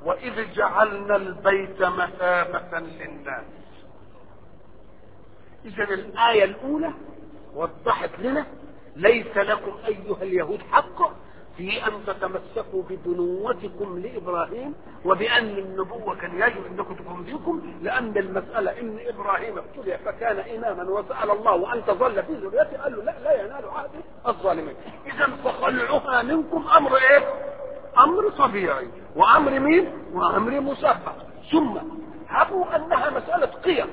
وإذ جعلنا البيت مثابة للناس إذا الآية الأولى وضحت لنا ليس لكم أيها اليهود حق في أن تتمسكوا ببنوتكم لإبراهيم وبأن النبوة كان يجب أنكم تكون فيكم لأن المسألة إن إبراهيم ابتلي فكان إماما وسأل الله وأن تظل في ذريته قال له لا لا ينال عهد الظالمين إذا فخلعها منكم أمر إيه؟ أمر طبيعي وأمر مين؟ وأمر مسبق ثم هبوا أنها مسألة قيم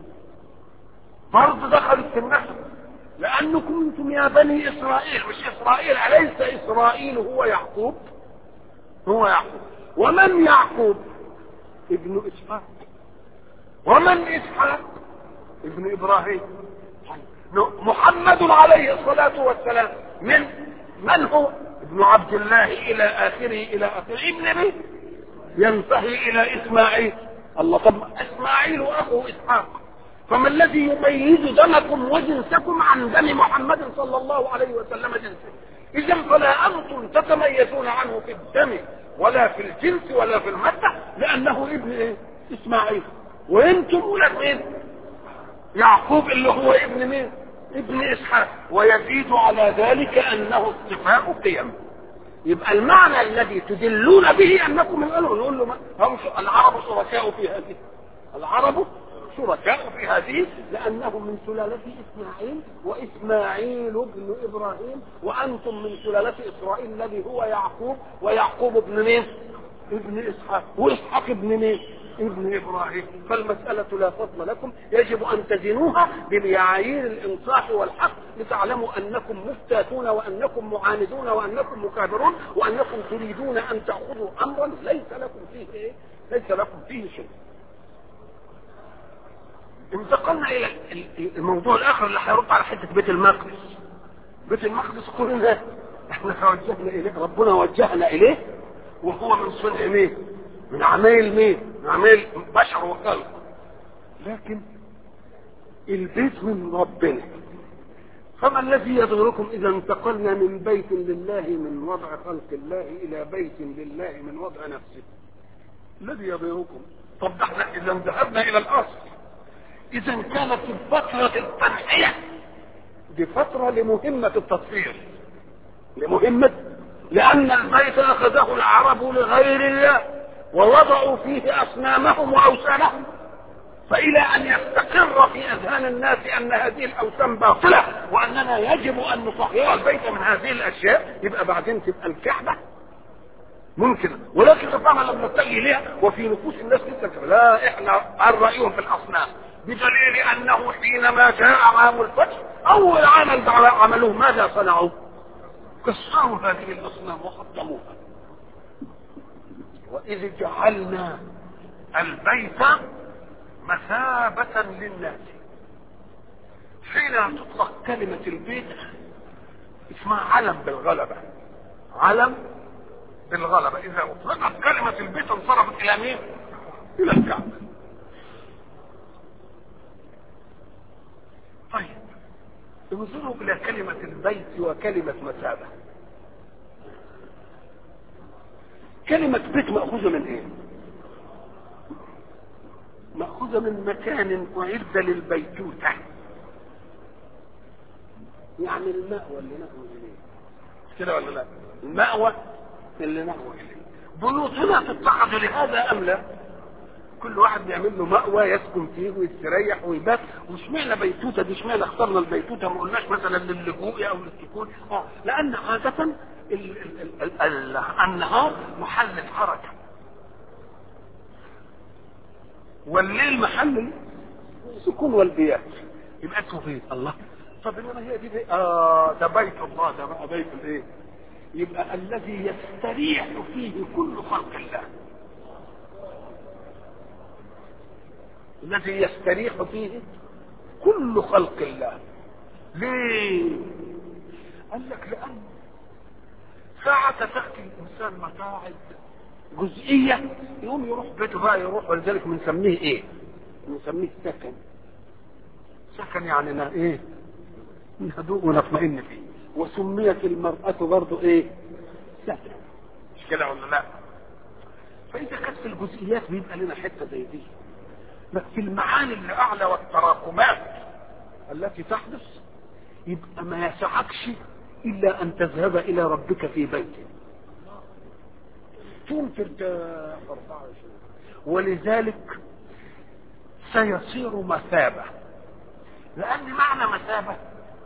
برضه دخلت في النسب لأنكم أنتم يا بني إسرائيل مش إسرائيل أليس إسرائيل هو يعقوب هو يعقوب ومن يعقوب ابن إسحاق ومن إسحاق ابن إبراهيم محمد عليه الصلاة والسلام من من هو ابن عبد الله إلى آخره إلى آخره ابن مين ينتهي إلى إسماعيل الله طب إسماعيل أخو إسحاق فما الذي يميز دمكم وجنسكم عن دم محمد صلى الله عليه وسلم جنسه اذا فلا انتم تتميزون عنه في الدم ولا في الجنس ولا في المادة لانه ابن ايه اسماعيل وانتم ولاد مين يعقوب اللي هو ابن مين ابن اسحاق ويزيد على ذلك انه اصطفاء قيم يبقى المعنى الذي تدلون به انكم من قالوا نقول له هم العرب شركاء في هذه العرب شركاء في هذه لأنه من سلالة إسماعيل وإسماعيل ابن إبراهيم وأنتم من سلالة إسرائيل الذي هو يعقوب ويعقوب ابن مين؟ ابن إسحاق وإسحاق ابن مين؟ ابن إبراهيم فالمسألة لا فضل لكم يجب أن تزنوها بمعايير الإنصاف والحق لتعلموا أنكم مفتاتون وأنكم معاندون وأنكم مكابرون وأنكم تريدون أن تأخذوا أمرا ليس لكم فيه إيه؟ ليس لكم فيه شيء انتقلنا الى الموضوع الاخر اللي هيرد على حته بيت المقدس بيت المقدس قلنا احنا توجهنا اليه ربنا وجهنا اليه وهو من صنع مين من عمايل مين من عمايل بشر وخلق لكن البيت من ربنا فما الذي يضركم اذا انتقلنا من بيت لله من وضع خلق الله الى بيت لله من وضع نفسه الذي يضركم طب ده احنا اذا ذهبنا الى الاصل اذا كانت الفترة التنحية دي فترة لمهمة التطهير لمهمة لان البيت اخذه العرب لغير الله ووضعوا فيه اصنامهم واوثانهم فالى ان يستقر في اذهان الناس ان هذه الاوثان باطلة واننا يجب ان نطهر البيت من هذه الاشياء يبقى بعدين تبقى الكعبة ممكن ولكن طبعا لما تجي ليها وفي نفوس الناس لسه لا احنا عن رايهم في الاصنام بدليل انه حينما جاء عام الفتح اول عمل عملوه ماذا صنعوا كسروا هذه الاصنام وقدموها واذ جعلنا البيت مثابة للناس حين تطلق كلمة البيت اسمها علم بالغلبة علم بالغلبة اذا اطلقت كلمة البيت انصرفت الى مين الى الكعبة طيب انظروا الى كلمة البيت وكلمة مثابة كلمة بيت مأخوذة من ايه مأخوذة من مكان أعد للبيتوتة يعني المأوى اللي نأوى إليه كده ولا لا المأوى اللي نأوى إليه بيوتنا تتخذ لهذا أم لا كل واحد بيعمل له مأوى يسكن فيه ويستريح ويبات واشمعنى بيتوته دي اشمعنى اخترنا البيتوته ما قلناش مثلا للجوء او للسكون اه لان عاده ال ال ال ال ال النهار محل الحركه والليل محل السكون والبيات يبقى اسمه بيت الله طب انما هي دي بيت اه ده بيت الله ده بقى بيت الايه يبقى الذي يستريح فيه كل خلق الله الذي يستريح فيه كل خلق الله ليه قال لك لأن ساعة تأتي الإنسان متاعب جزئية يقوم يروح بيته بقى يروح ولذلك بنسميه ايه بنسميه سكن سكن يعني نا ايه هدوء ونطمئن فيه وسميت المرأة برضو ايه سكن مش كده ولا لا فاذا كانت في الجزئيات بيبقى لنا حته زي دي بس في المعاني اللي اعلى والتراكمات التي تحدث يبقى ما يسعكش الا ان تذهب الى ربك في بيته ثم ترتاح ولذلك سيصير مثابة لأن معنى مثابة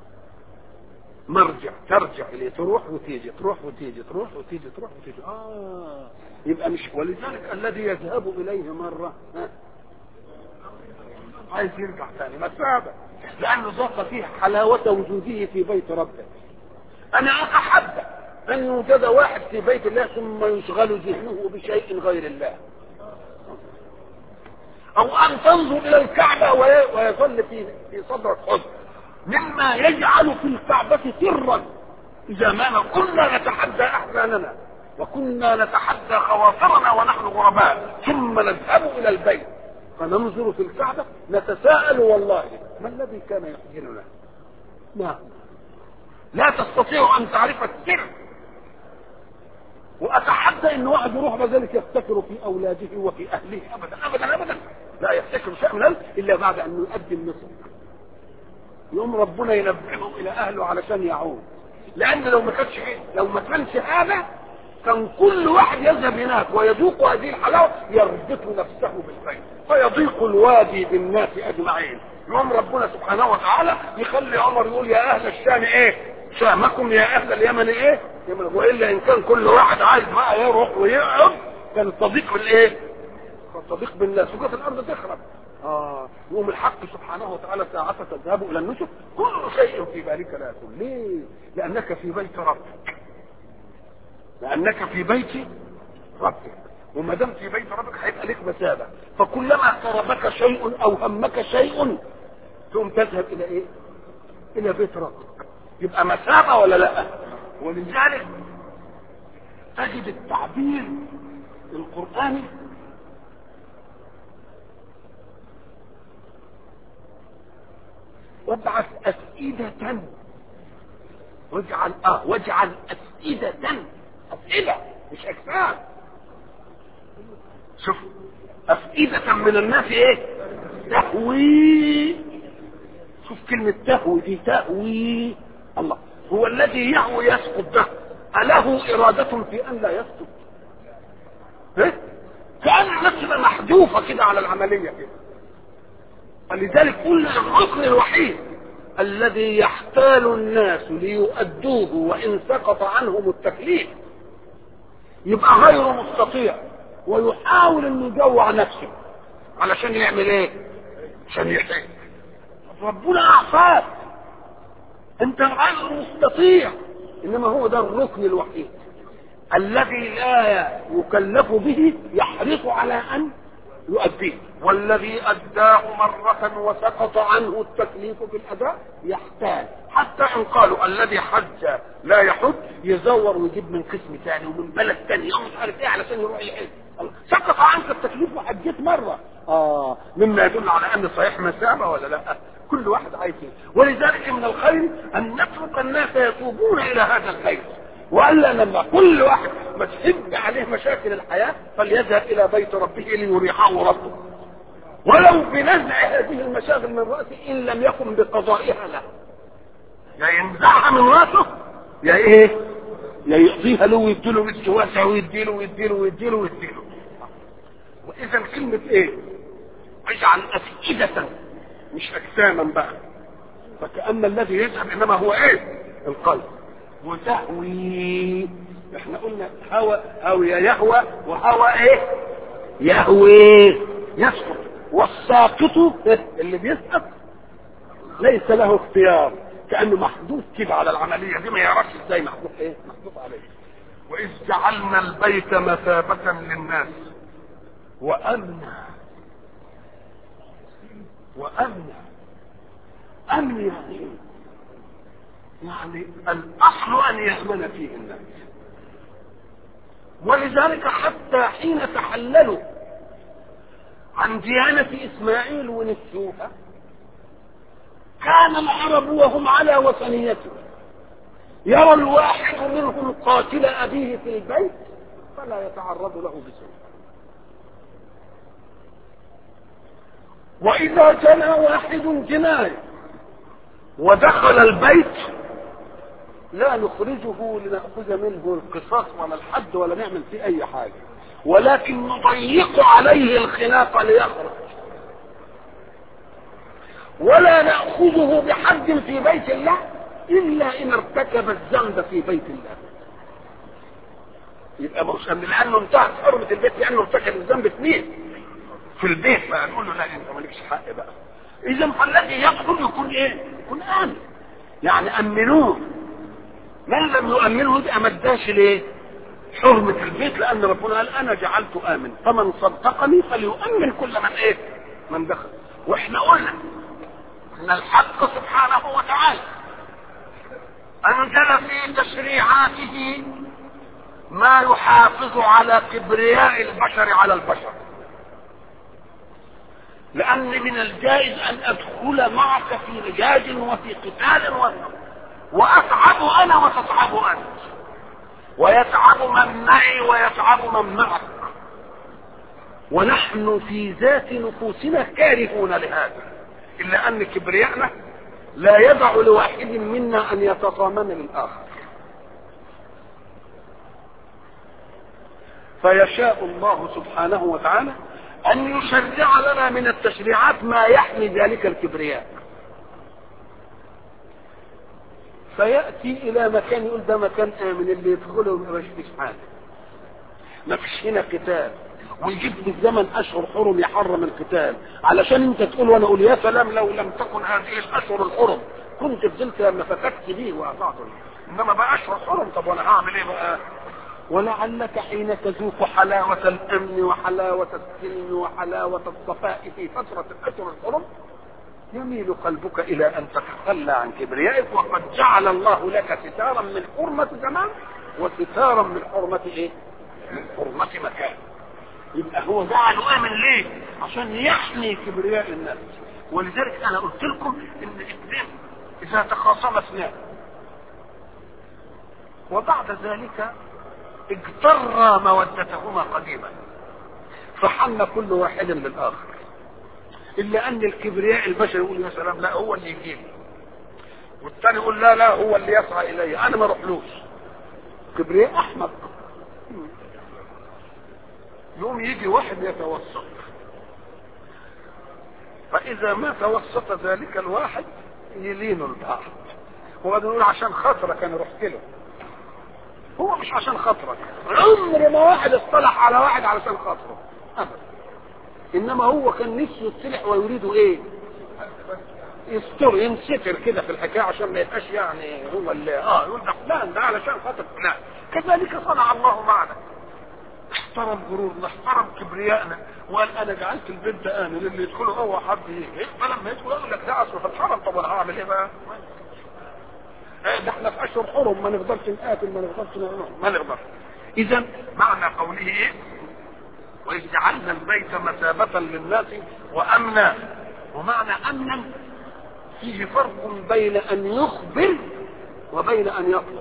مرجع ترجع إليه تروح وتيجي تروح وتيجي تروح وتيجي تروح وتيجي آه يبقى مش ولذلك الذي يذهب إليه مرة ها عايز يرجع ثاني مثابة لأنه ذاق فيه حلاوة وجوده في بيت ربه أنا أتحدى أن يوجد واحد في بيت الله ثم يشغل ذهنه بشيء غير الله او ان تنظر الى الكعبة ويظل في في صدرك حزن مما يجعل في الكعبة سرا اذا ما كنا نتحدى احزاننا وكنا نتحدى خواطرنا ونحن غرباء ثم نذهب الى البيت فننظر في الكعبة نتساءل والله ما الذي كان يحزننا ما لا تستطيع ان تعرف السر واتحدى ان واحد يروح بذلك يفتكر في اولاده وفي اهله ابدا ابدا ابدا لا يفتكر شيء من الا بعد ان يؤدي النصف يوم ربنا ينبهه الى اهله علشان يعود لان لو ما كانش لو ما كانش هذا كان كل واحد يذهب هناك ويذوق هذه الحلاوه يربط نفسه بالبيت فيضيق الوادي بالناس اجمعين يوم ربنا سبحانه وتعالى يخلي عمر يقول يا اهل الشام ايه شامكم يا اهل اليمن ايه والا ان كان كل واحد عايز بقى يروح ويقعد كان تضيق بالايه تضيق بالناس وكانت الارض تخرب اه يوم الحق سبحانه وتعالى ساعة تذهب الى النسك كل شيء في بالك لا يكون ليه لانك في بيت ربك لانك في بيت ربك وما دام في بيت ربك هيبقى لك مثابه فكلما قربك شيء او همك شيء ثم تذهب الى ايه الى بيت ربك يبقى مثابه ولا لا ولذلك تجد التعبير القرآني وابعث أفئدة واجعل اه واجعل أفئدة أفئدة مش أجسام شوف أفئدة من الناس ايه تهوي شوف كلمة تهوي دي تهوي الله هو الذي يهوي يسقط ده أله إرادة في أن لا يسقط إيه؟ كأن الناس محذوفة كده على العملية كده ولذلك كل الركن الوحيد الذي يحتال الناس ليؤدوه وإن سقط عنهم التكليف يبقى غير مستطيع ويحاول انه يجوع نفسه علشان يعمل ايه عشان يحيي ربنا اعصاك انت غير مستطيع انما هو ده الركن الوحيد الذي لا يكلف به يحرص على ان يؤديه والذي اداه مرة وسقط عنه التكليف في الاداء يحتاج حتى ان قالوا الذي حج لا يحج يزور ويجيب من قسم ثاني ومن بلد ثاني مش عارف ايه علشان يروح يحج سقط عنك التكليف وحجيت مرة اه مما يدل على ان صحيح مسابة ولا لا كل واحد عايز ولذلك من الخير ان نترك الناس يتوبون الى هذا الخير والا لما كل واحد ما تحب عليه مشاكل الحياه فليذهب الى بيت ربه ليريحه ربه ولو بنزع هذه المشاغل من راسه ان لم يكن بقضائها له يا ينزعها من راسه يا ايه يا يقضيها له ويديله رزق واسع ويديله ويديله ويديله ويديله واذا كلمه ايه اجعل افئده مش اجساما بقى فكأن الذي يذهب انما هو ايه القلب وتهوي احنا قلنا هوى هوي يهوى وهوى ايه يهوي يسقط والساقط اللي بيسقط ليس له اختيار كانه محدود كده على العمليه دي ما يعرفش ازاي محدود ايه محدود عليه واذ جعلنا البيت مثابه للناس وامنا وامنا امن يعني ايه يعني الاصل ان يامن فيه الناس ولذلك حتى حين تحللوا عن ديانة اسماعيل ونسوها كان العرب وهم على وثنيته يرى الواحد منهم قاتل ابيه في البيت فلا يتعرض له بسوء واذا جنى واحد جناية ودخل البيت لا نخرجه لنأخذ منه القصاص ولا الحد ولا نعمل فيه اي حاجة ولكن نضيق عليه الخلاق ليخرج ولا نأخذه بحد في بيت الله إلا إن ارتكب الذنب في بيت الله يبقى مش لأنه انتهت حرمة البيت لأنه ارتكب الذنب في مين؟ في البيت بقى نقول له لا أنت مالكش حق بقى إذا فالذي يدخل يكون إيه؟ يكون آمن يعني أمنوه من لم يؤمنه يبقى ما اداش ليه؟ حرمة البيت لأن ربنا قال أنا جعلت آمن فمن صدقني فليؤمن كل من إيه؟ من دخل وإحنا قلنا ان الحق سبحانه وتعالى انزل في تشريعاته ما يحافظ على كبرياء البشر على البشر لان من الجائز ان ادخل معك في رجاج وفي قتال واتعب انا وتتعب انت ويتعب من معي ويتعب من معك ونحن في ذات نفوسنا كارهون لهذا إلا أن كبريائنا لا يدع لواحد منا أن يتطامن للآخر فيشاء الله سبحانه وتعالى أن يشرع لنا من التشريعات ما يحمي ذلك الكبرياء فيأتي إلى مكان يقول ده مكان آمن اللي يدخله ما فيش حاجة ما فيش هنا قتال ويجيب في الزمن اشهر حرم يحرم القتال علشان انت تقول وانا اقول يا سلام لو لم تكن هذه الاشهر الحرم كنت فضلت لما فتكت بيه واطعته انما بقى اشهر حرم طب وانا هعمل ايه بقى ولعلك حين تذوق حلاوة الأمن وحلاوة السلم وحلاوة الصفاء في فترة الأشهر الحرم يميل قلبك إلى أن تتخلى عن كبريائك وقد جعل الله لك ستارا من حرمة زمان وستارا من حرمة إيه؟ من حرمة مكان يبقى هو جعله امن ليه عشان يحمي كبرياء الناس ولذلك انا قلت لكم ان الاثنين اذا تخاصم اثنان وبعد ذلك اجتر مودتهما قديما فحن كل واحد للاخر الا ان الكبرياء البشري يقول يا سلام لا هو اللي يجيب والثاني يقول لا لا هو اللي يسعى الي انا ما اروحلوش كبرياء احمق يوم يجي واحد يتوسط فاذا ما توسط ذلك الواحد يلين البعض هو يقول عشان خاطرك انا رحت له هو مش عشان خاطرك عمر ما واحد اصطلح على واحد علشان خاطره ابدا انما هو كان نفسه يصطلح ويريد ايه يستر ينستر كده في الحكايه عشان ما يبقاش يعني هو اللي اه يقول ده فلان ده علشان خاطر فلان كذلك صنع الله معنا احترم غرورنا احترم كبريائنا وقال انا جعلت البيت ده امن اللي يدخله هو حد يجي فلما يدخل يقول لك ده اصله في الحرم طب انا هعمل ايه بقى؟ ايه ده احنا في اشهر حرم ما نقدرش نقاتل ما نقدرش نعمل ما نقدرش اذا معنى قوله ايه؟ واذ جعلنا البيت مثابة للناس وامنا ومعنى امنا فيه فرق بين ان يخبر وبين ان يطلب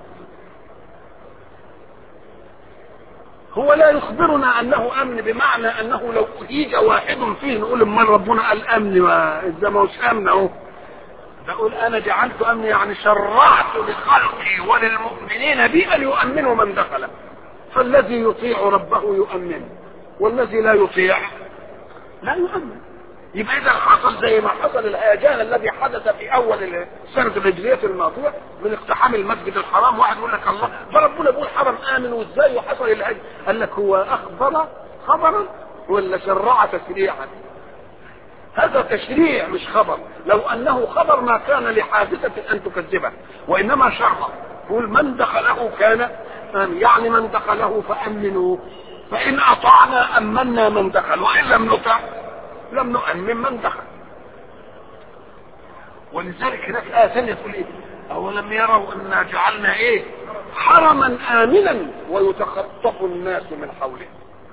هو لا يخبرنا انه امن بمعنى انه لو اهيج واحد فيه نقول امال ربنا قال امن اذا ما هوش امن اهو بقول انا جعلت امن يعني شرعت لخلقي وللمؤمنين بي ان يؤمنوا من دخل فالذي يطيع ربه يؤمن والذي لا يطيع لا يؤمن يبقى اذا حصل زي ما حصل الهيجان الذي حدث في اول السنه الهجريه الماضيه من اقتحام المسجد الحرام واحد يقول لك الله فربنا بيقول حرم امن وازاي وحصل الهجر قال لك هو اخبر خبرا ولا شرع تشريعا هذا تشريع مش خبر لو انه خبر ما كان لحادثه ان تكذبه وانما شرع يقول من دخله كان آمن يعني من دخله فامنوا فان اطعنا امنا من دخل وان لم نطع لم نؤمن من دخل ولذلك هناك آية ثانية تقول إيه؟ أولم يروا أنا جعلنا إيه؟ حرما آمنا ويتخطف الناس من حوله.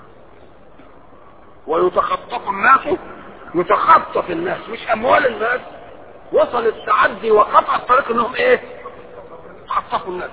ويتخطف الناس يتخطف الناس مش أموال الناس وصل التعدي وقطع الطريق انهم ايه؟ خطفوا الناس.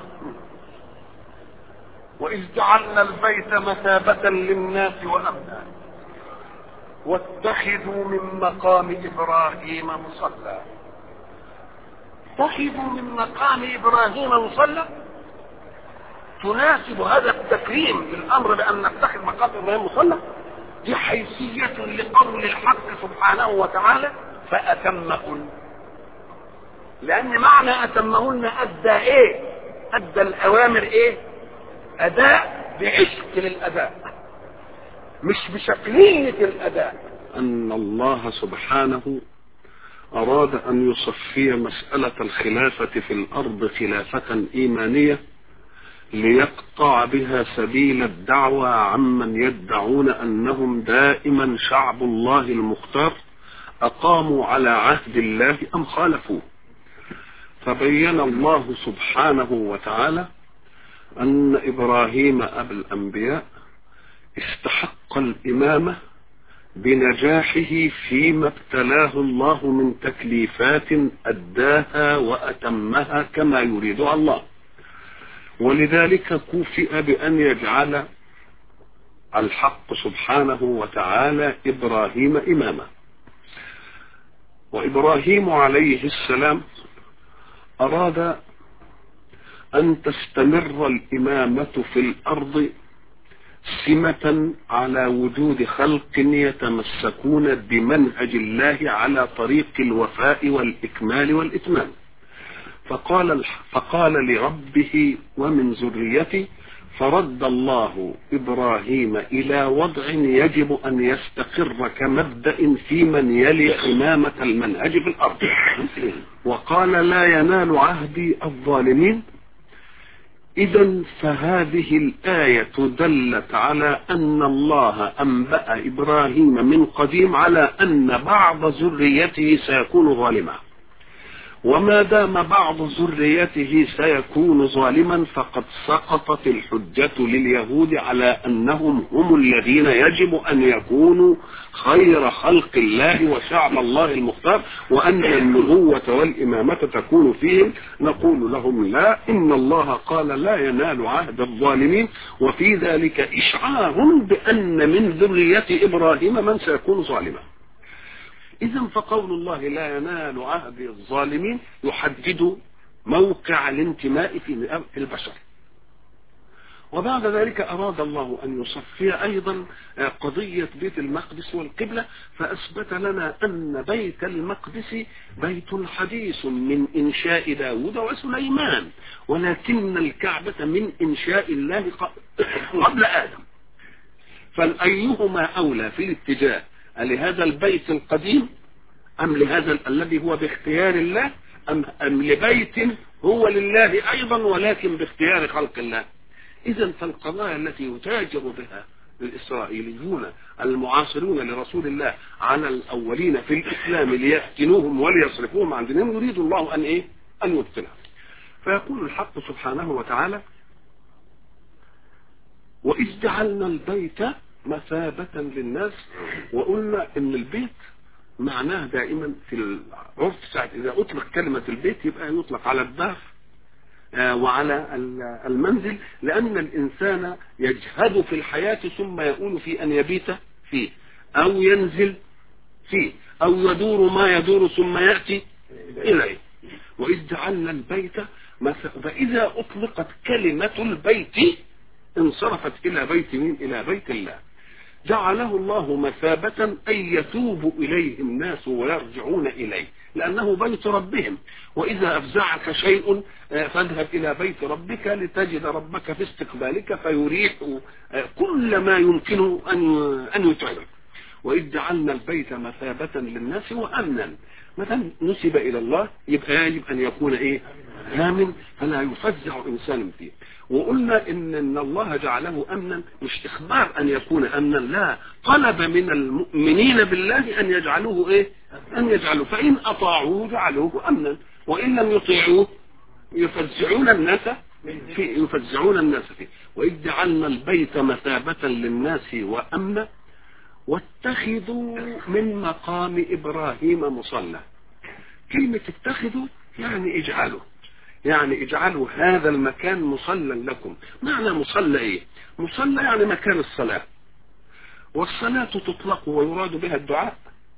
وإذ جعلنا البيت مثابة للناس وأمنا واتخذوا من مقام ابراهيم مصلى اتخذوا من مقام ابراهيم مصلى تناسب هذا التكريم في الامر بان نتخذ مقام ابراهيم مصلى دي حيثية لقول الحق سبحانه وتعالى فأتمهن لأن معنى أتمهن أدى إيه؟ أدى الأوامر إيه؟ أداء بعشق للأداء مش بشكلية الأداء أن الله سبحانه أراد أن يصفي مسألة الخلافة في الأرض خلافة إيمانية ليقطع بها سبيل الدعوة عمن يدعون أنهم دائما شعب الله المختار أقاموا على عهد الله أم خالفوه فبين الله سبحانه وتعالى أن إبراهيم أبا الأنبياء استحق الإمامة بنجاحه فيما ابتلاه الله من تكليفات أداها وأتمها كما يريدها الله ولذلك كوفئ بأن يجعل الحق سبحانه وتعالى إبراهيم إماما وإبراهيم عليه السلام أراد أن تستمر الإمامة في الأرض سمة على وجود خلق يتمسكون بمنهج الله على طريق الوفاء والإكمال والإتمام فقال فقال لربه ومن ذريتي فرد الله ابراهيم الى وضع يجب ان يستقر كمبدا في من يلي امامه المنهج في الارض وقال لا ينال عهدي الظالمين اذا فهذه الايه دلت على ان الله انبا ابراهيم من قديم على ان بعض ذريته سيكون ظالما وما دام بعض ذريته سيكون ظالما فقد سقطت الحجة لليهود على أنهم هم الذين يجب أن يكونوا خير خلق الله وشعب الله المختار وأن النبوة والإمامة تكون فيهم نقول لهم لا إن الله قال لا ينال عهد الظالمين وفي ذلك إشعار بأن من ذرية إبراهيم من سيكون ظالما إذا فقول الله لا ينال عهد الظالمين يحدد موقع الانتماء في البشر وبعد ذلك أراد الله أن يصفي أيضا قضية بيت المقدس والقبلة فأثبت لنا أن بيت المقدس بيت حديث من إنشاء داود وسليمان ولكن الكعبة من إنشاء الله قبل آدم فالأيهما أولى في الاتجاه لهذا البيت القديم أم لهذا الذي هو باختيار الله أم, أم لبيت هو لله أيضا ولكن باختيار خلق الله إذا فالقضايا التي يتاجر بها الإسرائيليون المعاصرون لرسول الله على الأولين في الإسلام ليفتنوهم وليصرفوهم عن دينهم يريد الله أن إيه؟ أن يبطلها فيقول الحق سبحانه وتعالى وإذ جعلنا البيت مثابة للناس وقلنا ان البيت معناه دائما في العرف ساعة اذا اطلق كلمة البيت يبقى يطلق على الدار وعلى المنزل لان الانسان يجهد في الحياة ثم يقول في ان يبيت فيه او ينزل فيه او يدور ما يدور ثم يأتي اليه واذ جعلنا البيت فاذا اطلقت كلمة البيت انصرفت الى بيت مين الى بيت الله جعله الله مثابة أن يتوب إليه الناس ويرجعون إليه لأنه بيت ربهم وإذا أفزعك شيء فاذهب إلى بيت ربك لتجد ربك في استقبالك فيريح كل ما يمكنه أن أن يتعبك وإذ جعلنا البيت مثابة للناس وأمنا مثلا نسب إلى الله يبقى يجب أن يكون إيه آمن فلا يفزع إنسان فيه وقلنا إن, إن الله جعله أمنا مش إخبار أن يكون أمنا لا طلب من المؤمنين بالله أن يجعلوه إيه أن يجعلوه فإن أطاعوه جعلوه أمنا وإن لم يطيعوه يفزعون الناس في يفزعون الناس فيه وإذ جعلنا البيت مثابة للناس وأمنا واتخذوا من مقام إبراهيم مصلى كلمة اتخذوا يعني اجعلوا يعني اجعلوا هذا المكان مصلى لكم معنى مصلى ايه مصلى يعني مكان الصلاة والصلاة تطلق ويراد بها الدعاء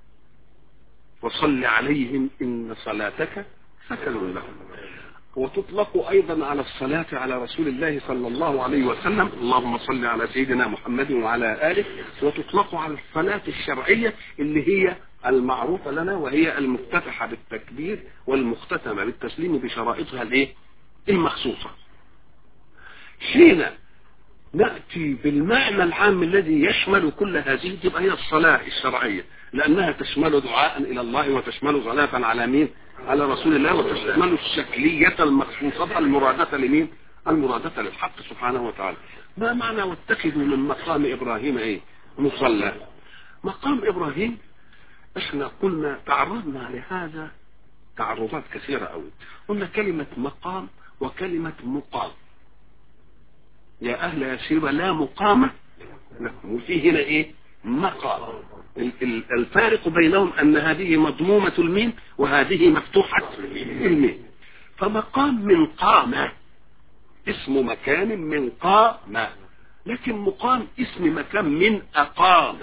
وصل عليهم إن صلاتك سكن لهم وتطلق أيضا على الصلاة على رسول الله صلى الله عليه وسلم اللهم صل على سيدنا محمد وعلى آله وتطلق على الصلاة الشرعية اللي هي المعروفة لنا وهي المفتتحة بالتكبير والمختتمة بالتسليم بشرائطها الايه المخصوصة حين نأتي بالمعنى العام الذي يشمل كل هذه تبقى هي الصلاة الشرعية لأنها تشمل دعاء إلى الله وتشمل صلاة على مين على رسول الله وتشمل الشكلية المخصوصة المرادة لمين المرادة للحق سبحانه وتعالى ما معنى واتخذوا من مقام إبراهيم ايه مصلى مقام إبراهيم احنا قلنا تعرضنا لهذا تعرضات كثيرة قوي قلنا كلمة مقام وكلمة مقام يا أهل يسير لا مقام لكم وفي هنا إيه مقام الفارق بينهم أن هذه مضمومة المين وهذه مفتوحة المين فمقام من قام اسم مكان من قام لكن مقام اسم مكان من أقام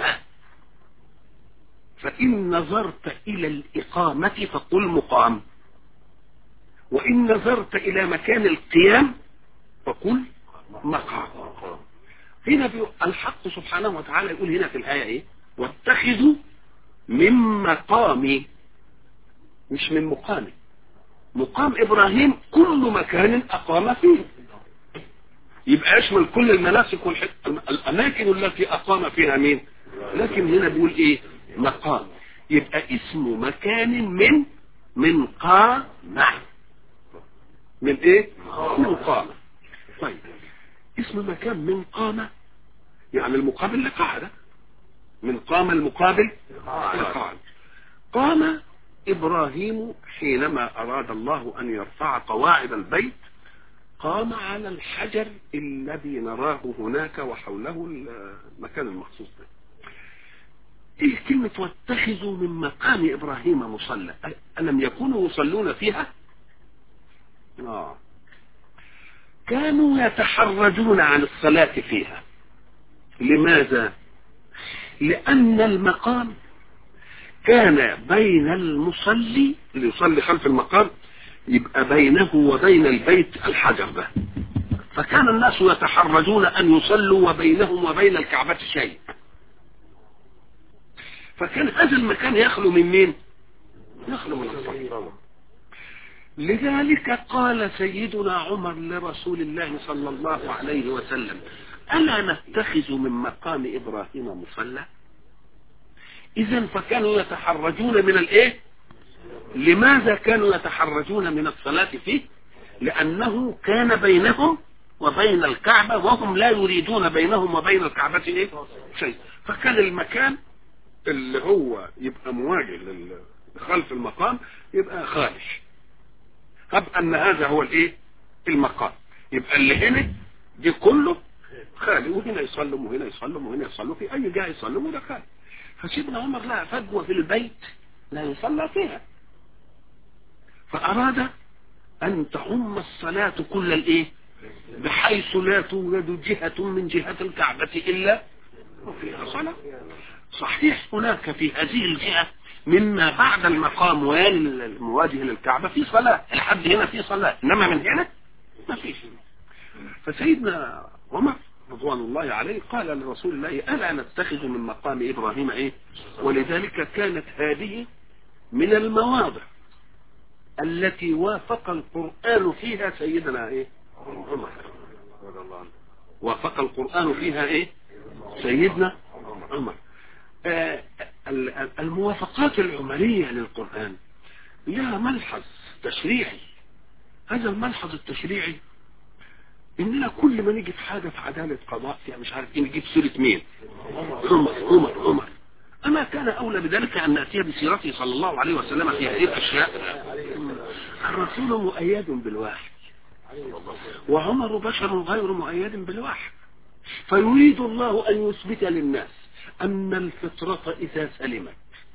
فإن نظرت إلى الإقامة فقل مقام وإن نظرت إلى مكان القيام فقل مقام هنا الحق سبحانه وتعالى يقول هنا في الآية إيه واتخذوا من مقامي مش من مقامي مقام إبراهيم كل مكان أقام فيه يبقى يشمل كل المناسك والحق الأماكن التي أقام فيها مين لكن هنا بيقول إيه مقام يبقى اسم مكان من من قام من ايه من قام طيب اسم مكان من قام يعني المقابل لقاعدة من قام المقابل لقاعدة قام إبراهيم حينما أراد الله أن يرفع قواعد البيت قام على الحجر الذي نراه هناك وحوله المكان المخصوص به ايه كلمة واتخذوا من مقام ابراهيم مصلى الم يكونوا يصلون فيها آه. كانوا يتحرجون عن الصلاة فيها لماذا لان المقام كان بين المصلي اللي يصلي خلف المقام يبقى بينه وبين البيت الحجر ده فكان الناس يتحرجون ان يصلوا وبينهم وبين الكعبة شيء فكان هذا المكان يخلو من مين يخلو من الصلاة لذلك قال سيدنا عمر لرسول الله صلى الله عليه وسلم ألا نتخذ من مقام إبراهيم مصلى إذا فكانوا يتحرجون من الإيه لماذا كانوا يتحرجون من الصلاة فيه لأنه كان بينهم وبين الكعبة وهم لا يريدون بينهم وبين الكعبة إيه شيء فكان المكان اللي هو يبقى مواجه خلف المقام يبقى خارج هب ان هذا هو الايه المقام يبقى اللي هنا دي كله خالي وهنا يصلم وهنا يصلم وهنا يصلم في اي جهه يصلم وده خالي فسيدنا عمر لها فجوه في البيت لا يصلى فيها فاراد ان تعم الصلاه كل الايه بحيث لا توجد جهه من جهه الكعبه الا وفيها صلاه صحيح هناك في هذه الجهة مما بعد المقام والمواجه للكعبة في صلاة لحد هنا في صلاة إنما من هنا ما فيش فسيدنا عمر رضوان الله عليه قال لرسول الله ألا نتخذ من مقام إبراهيم إيه ولذلك كانت هذه من المواضع التي وافق القرآن فيها سيدنا إيه عمر وافق القرآن فيها إيه سيدنا عمر آه الموافقات العمرية للقرآن لها ملحظ تشريعي هذا الملحظ التشريعي اننا كل ما نيجي في حاجة في عدالة قضاء فيها مش عارف ايه نجيب سيرة مين عمر عمر عمر اما كان اولى بذلك ان ناتي بسيرته صلى الله عليه وسلم في هذه الاشياء الرسول مؤيد بالواحد وعمر بشر غير مؤيد بالواحد فيريد الله ان يثبت للناس أن الفطرة إذا سلمت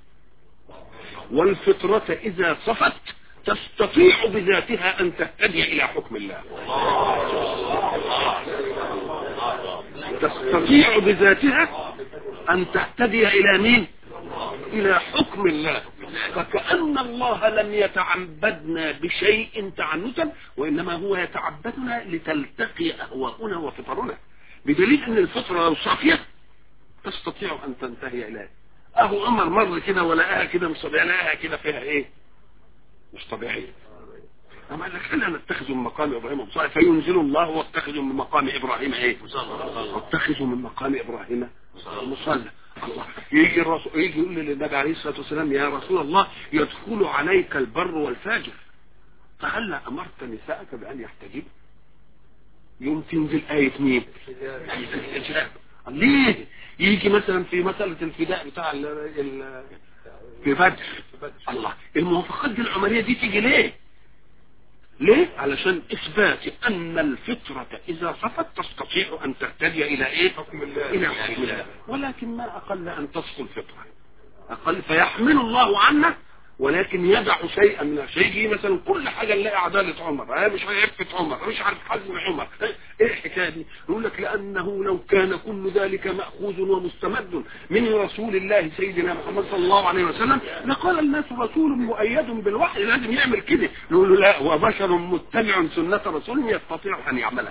والفطرة إذا صفت تستطيع بذاتها أن تهتدي إلى حكم الله تستطيع بذاتها ان تهتدي الى مين الى حكم الله فكأن الله لم يتعبدنا بشيء تعنتا وانما هو يتعبدنا لتلتقي اهواؤنا وفطرنا بدليل ان الفطرة لو صافية تستطيع ان تنتهي اليه اهو عمر مر كده ولقاها كده مش طبيعية لقاها كده فيها ايه مش طبيعية أما قال لك خلينا نتخذ من مقام إبراهيم مصالح فينزل الله واتخذوا من مقام إبراهيم إيه واتخذوا من مقام إبراهيم مصلى الله يجي الرسول يجي يقول للنبي عليه الصلاة والسلام يا رسول الله يدخل عليك البر والفاجر فهلا أمرت نساءك بأن يحتجب يوم تنزل آية مين آية الإجراء ليه يجي مثلا في مسألة الفداء بتاع ال ال في بدر الله الموافقات دي العمرية دي تيجي ليه ليه علشان اثبات ان الفطرة اذا صفت تستطيع ان تهتدي الى ايه حكم الله الى حكم الله ولكن ما اقل ان تصفو الفطرة اقل فيحمل الله عنا ولكن يدع شيئا من الشيء يجي مثلا كل حاجة نلاقي عدالة عمر اه مش عفة عمر مش عارف حزم عمر ايه الحكاية دي يقول لك لانه لو كان كل ذلك مأخوذ ومستمد من رسول الله سيدنا محمد صلى الله عليه وسلم لقال الناس رسول مؤيد بالوحي لازم يعمل كده يقول له لا هو بشر متبع سنة رسول يستطيع ان يعملها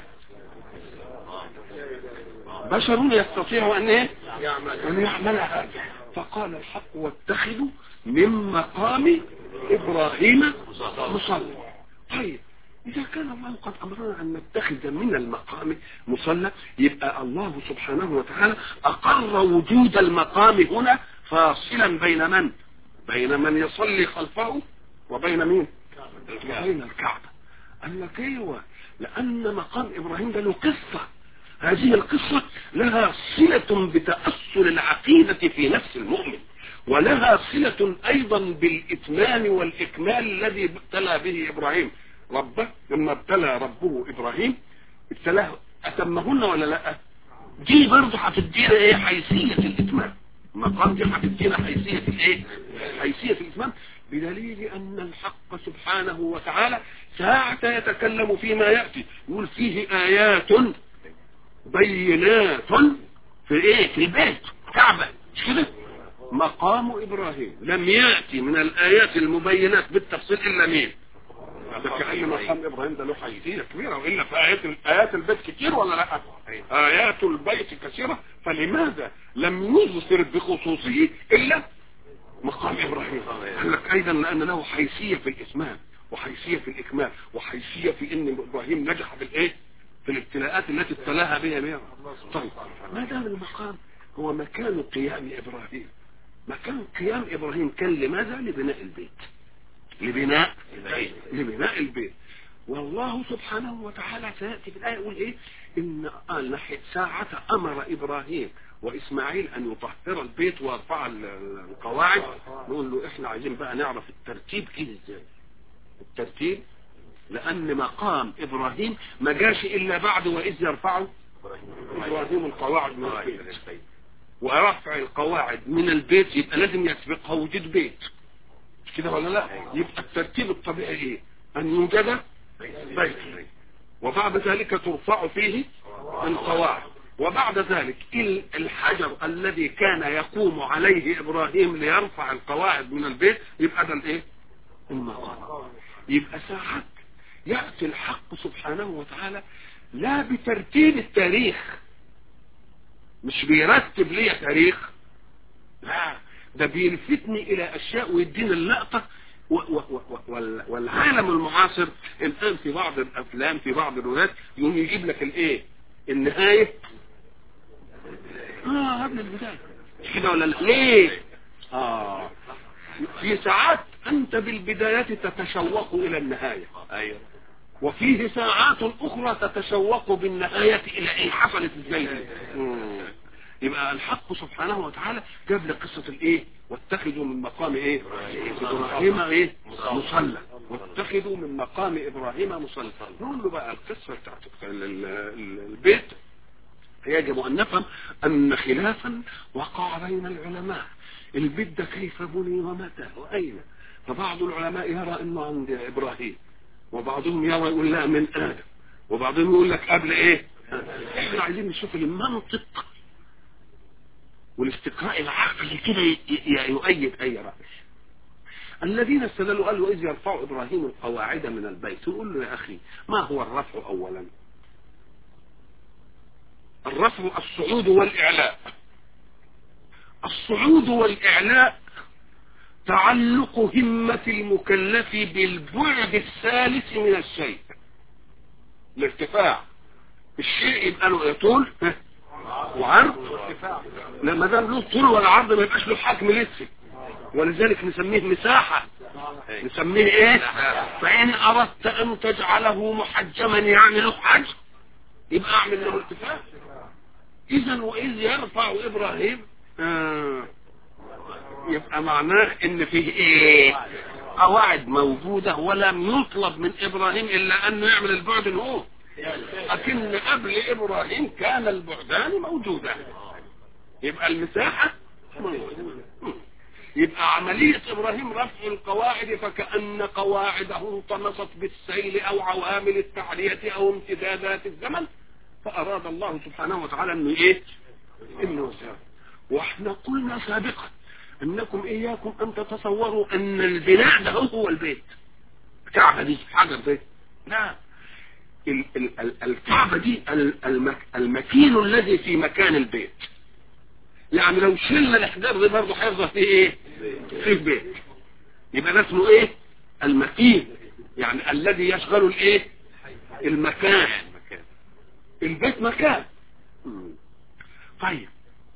بشر يستطيع ان ايه ان يعملها فقال الحق واتخذوا من مقام ابراهيم مصلى طيب اذا كان الله قد امرنا ان نتخذ من المقام مصلى يبقى الله سبحانه وتعالى اقر وجود المقام هنا فاصلا بين من بين من يصلي خلفه وبين مين وبين الكعبه قال لك ايوه لان مقام ابراهيم ده له قصه هذه القصة لها صلة بتأصل العقيدة في نفس المؤمن ولها صلة أيضا بالإتمام والإكمال الذي ابتلى به إبراهيم ربه لما ابتلى ربه إبراهيم ابتلاه أتمهن ولا لا دي برضه هتدينا ايه حيثية الإتمام المقام دي هتدينا حيثية الايه حيثية الإتمام بدليل أن الحق سبحانه وتعالى ساعة يتكلم فيما يأتي يقول فيه آيات بينات في ايه في البيت كعبة مش كده مقام ابراهيم لم يأتي من الايات المبينات بالتفصيل الا مين ده كأن مقام ابراهيم ده له حيثية كبيرة والا في ايات ايات البيت كتير ولا لا ايات البيت كثيرة فلماذا لم يذكر بخصوصه الا مقام ابراهيم قال لك ايضا لان له حيثية في الاسمام وحيثية في الاكمال وحيثية في ان ابراهيم نجح بالايه في الابتلاءات التي ابتلاها بها بها طيب ما دام المقام هو مكان قيام ابراهيم مكان قيام ابراهيم كان لماذا لبناء البيت لبناء لبناء البيت والله سبحانه وتعالى سيأتي في الآية يقول إيه إن قال ساعة أمر إبراهيم وإسماعيل أن يطهر البيت ويرفع القواعد نقول له إحنا عايزين بقى نعرف الترتيب كده إزاي الترتيب لأن مقام إبراهيم ما جاش إلا بعد وإذ يرفعه إبراهيم القواعد من البيت ورفع القواعد من البيت يبقى لازم يسبقها وجود بيت كده ولا لا يبقى الترتيب الطبيعي ايه ان يوجد بيت وبعد ذلك ترفع فيه القواعد وبعد ذلك الحجر الذي كان يقوم عليه ابراهيم ليرفع القواعد من البيت يبقى ده الايه المقام يبقى ساعات يأتي الحق سبحانه وتعالى لا بترتيب التاريخ مش بيرتب لي تاريخ لا ده بيلفتني الى اشياء ويدينا اللقطة و و و والعالم المعاصر الان في بعض الافلام في بعض الروايات يقوم يجيب لك الايه النهاية اه قبل البداية كده ولا لا ليه اه في ساعات انت بالبدايات تتشوق الى النهاية ايوه وفيه ساعات اخرى تتشوق بالنهاية الى ايه حصلت ازاي يبقى الحق سبحانه وتعالى جاب لي قصة الايه واتخذوا من مقام ايه ابراهيم ايه مصلى واتخذوا من مقام ابراهيم مصلى نقول له بقى القصة بتاعت البيت يجب ان نفهم ان خلافا وقع بين العلماء البيت ده كيف بني ومتى واين فبعض العلماء يرى انه عند ابراهيم وبعضهم يرى يقول لا من ادم وبعضهم يقول لك قبل ايه احنا عايزين نشوف المنطق والاستقراء العقلي كده ي- ي- يؤيد اي رأي الذين استدلوا قالوا إذ يرفع إبراهيم القواعد من البيت نقول له يا أخي ما هو الرفع أولا الرفع الصعود والإعلاء الصعود والإعلاء تعلق همة المكلف بالبعد الثالث من الشيء الارتفاع الشيء يبقى له إيه؟ طول ها؟ وعرض لما دام له طول ولا عرض ما يبقاش له حجم لسه ولذلك نسميه مساحة نسميه ايه فإن أردت أن تجعله محجما يعني له حجم يبقى أعمل له ارتفاع إذا وإذ يرفع إبراهيم آه يبقى معناه إن فيه إيه قواعد موجودة ولم يطلب من إبراهيم إلا أنه يعمل البعد هو لكن قبل إبراهيم كان البعدان موجودان يبقى المساحة موجودة يبقى عملية إبراهيم رفع القواعد فكأن قواعده انطمست بالسيل أو عوامل التعلية أو امتدادات الزمن فأراد الله سبحانه وتعالى أنه إيه؟ إنه سابق وإحنا قلنا سابقا أنكم إياكم أن تتصوروا أن البناء ده هو البيت الكعبة دي حجر بيت لا ال- ال- ال- الكعبة دي ال- المك- المكين الذي في مكان البيت يعني لو شلنا الاحجار دي برضه هيفضل فيه ايه في البيت يبقى ده اسمه ايه المكين يعني الذي يشغل الايه المكان البيت مكان طيب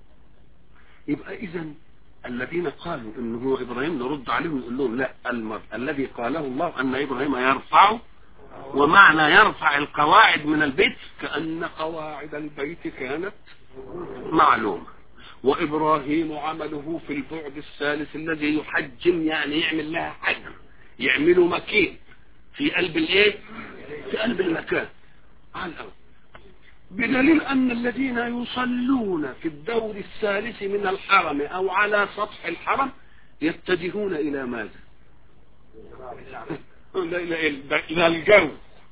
يبقى اذا الذين قالوا ان هو ابراهيم نرد عليهم نقول لهم لا المر... الذي قاله الله ان ابراهيم يرفع ومعنى يرفع القواعد من البيت كأن قواعد البيت كانت معلومة وإبراهيم عمله في البعد الثالث الذي يحجم يعني يعمل لها حجم يعمله مكين في قلب الايه في قلب المكان على الأرض بدليل أن الذين يصلون في الدور الثالث من الحرم أو على سطح الحرم يتجهون إلى ماذا إلى إلى الجو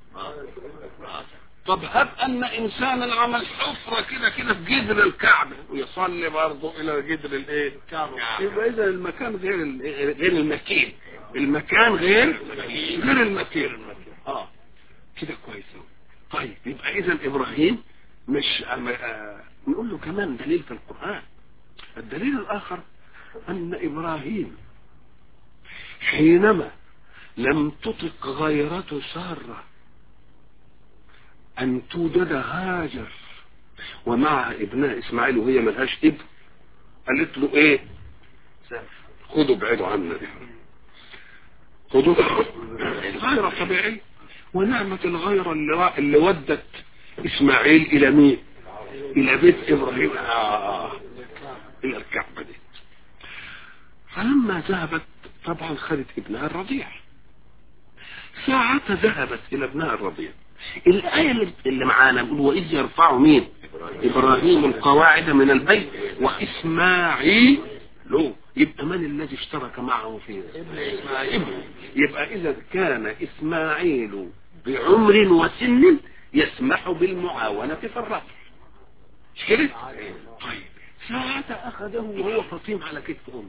طب هب أن إنسانا عمل حفرة كده كده في جدر الكعبة ويصلي برضه إلى جدر الإيه الكعبة يبقى إذا المكان غير ال- غير المكين المكان غير غير المكين اه كده كويس أوي. طيب يبقى اذا ابراهيم مش أما آه نقول له كمان دليل في القرآن الدليل الاخر ان ابراهيم حينما لم تطق غيرة سارة ان توجد هاجر ومع ابنها اسماعيل وهي ملهاش ابن قالت له ايه خدوا بعيدوا عنا دي خدوا غير طبيعي ونعمة الغيرة اللي, اللي ودت اسماعيل الى مين الى بيت ابراهيم آه. الى الكعبة دي فلما ذهبت طبعا خدت ابنها الرضيع ساعتها ذهبت الى ابنها الرضيع الآية اللي- اللي معانا بيقول وإذ يرفع مين إبراهيم القواعد من البيت وإسماعيل له يبقى من الذي اشترك معه في ابن يبقى إذا كان إسماعيل بعمر وسن يسمح بالمعاونة في الرفع مش كده؟ طيب ساعة أخذه وهو فطيم على كتف أمه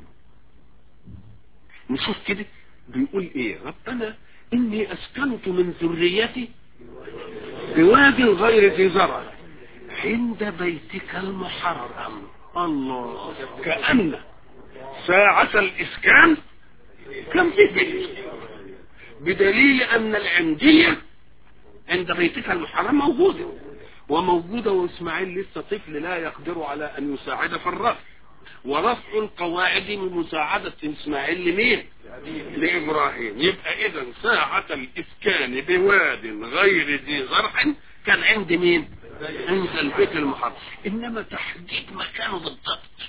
نشوف كده بيقول إيه ربنا إني أسكنت من ذريتي بواد غير ذي زرع عند بيتك المحرم الله كأن ساعة الإسكان كم في بيت بدليل أن العندية عند بيتك المحرم موجودة وموجودة وإسماعيل لسه طفل لا يقدر على أن يساعد في الرفع ورفع القواعد من مساعدة إسماعيل لمين لإبراهيم يبقى إذا ساعة الإسكان بواد غير ذي زرع كان عند مين عند البيت المحرم إنما تحديد مكانه بالضبط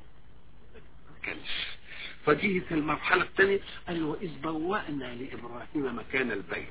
كانش فجيت المرحلة الثانية قال وإذ بوأنا لإبراهيم مكان البيت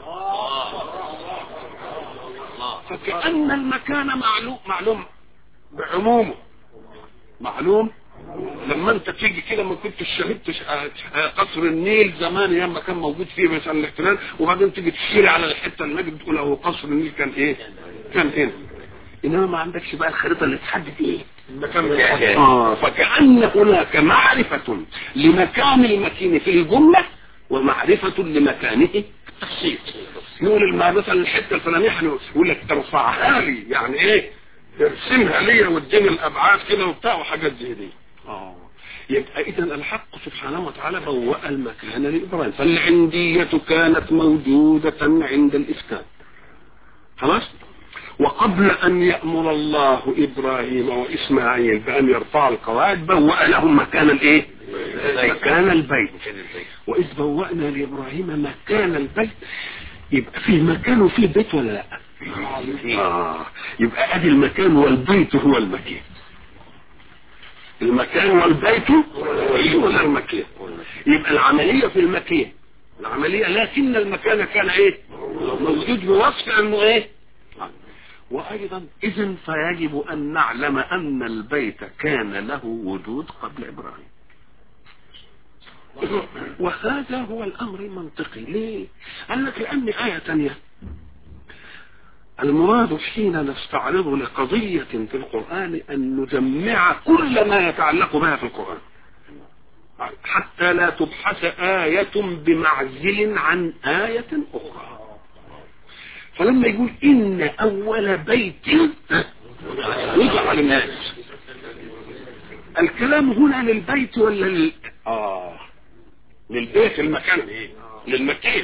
فكأن المكان معلوم معلوم بعمومه معلوم لما انت تيجي كده ما كنت شهدت ش- آه، قصر النيل زمان ايام ما كان موجود فيه مثلا الاحتلال وبعدين تيجي تشير على الحته المجد تقول هو قصر النيل كان ايه؟ كان هنا انما ما عندكش بقى الخريطه اللي تحدد ايه؟ آه فكأن هناك معرفة لمكان المكين في الجملة ومعرفة لمكانه في التخصيص يقول مثلا الحتة الفلانية يقول لك ترفعها لي يعني ايه ارسمها لي واديني الابعاد كده وبتاع وحاجات زي دي اه يبقى اذا الحق سبحانه وتعالى بوأ المكان لابراهيم فالعندية كانت موجودة عند الاسكان خلاص وقبل ان يأمر الله ابراهيم واسماعيل بان يرفعوا القواعد بوأ لهم مكان الايه مكان البيت واذ بوأنا لابراهيم مكان البيت يبقى فيه مكان وفيه بيت ولا لا آه. يبقى ادي المكان والبيت هو المكان المكان والبيت هو المكان يبقى العملية في المكان العملية لكن المكان كان ايه موجود بوصف انه ايه وايضا اذا فيجب ان نعلم ان البيت كان له وجود قبل ابراهيم وهذا هو الامر المنطقي ليه قال لك لان ايه تانية المراد حين نستعرض لقضية في القرآن أن نجمع كل ما يتعلق بها في القرآن حتى لا تبحث آية بمعزل عن آية أخرى فلما يقول إن أول بيت وضع للناس الكلام هنا للبيت ولا لل... آه للبيت المكان للمكان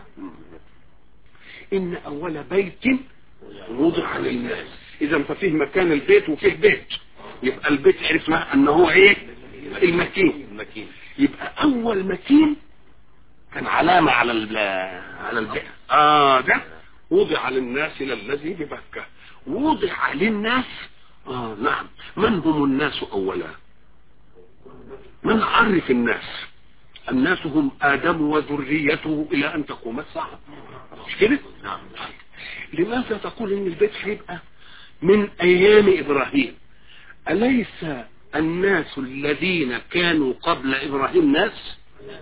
إن أول بيت وضع للناس إذا ففيه مكان البيت وفيه بيت يبقى البيت عرفنا أنه هو إيه المكين المكين يبقى أول مكين كان علامة على على البيت آه ده وضع للناس للذي ببكة وضع للناس آه نعم من هم الناس أولا من عرف الناس الناس هم آدم وذريته إلى أن تقوم الساعة مش كده؟ نعم لماذا تقول إن البيت هيبقى من أيام إبراهيم أليس الناس الذين كانوا قبل إبراهيم ناس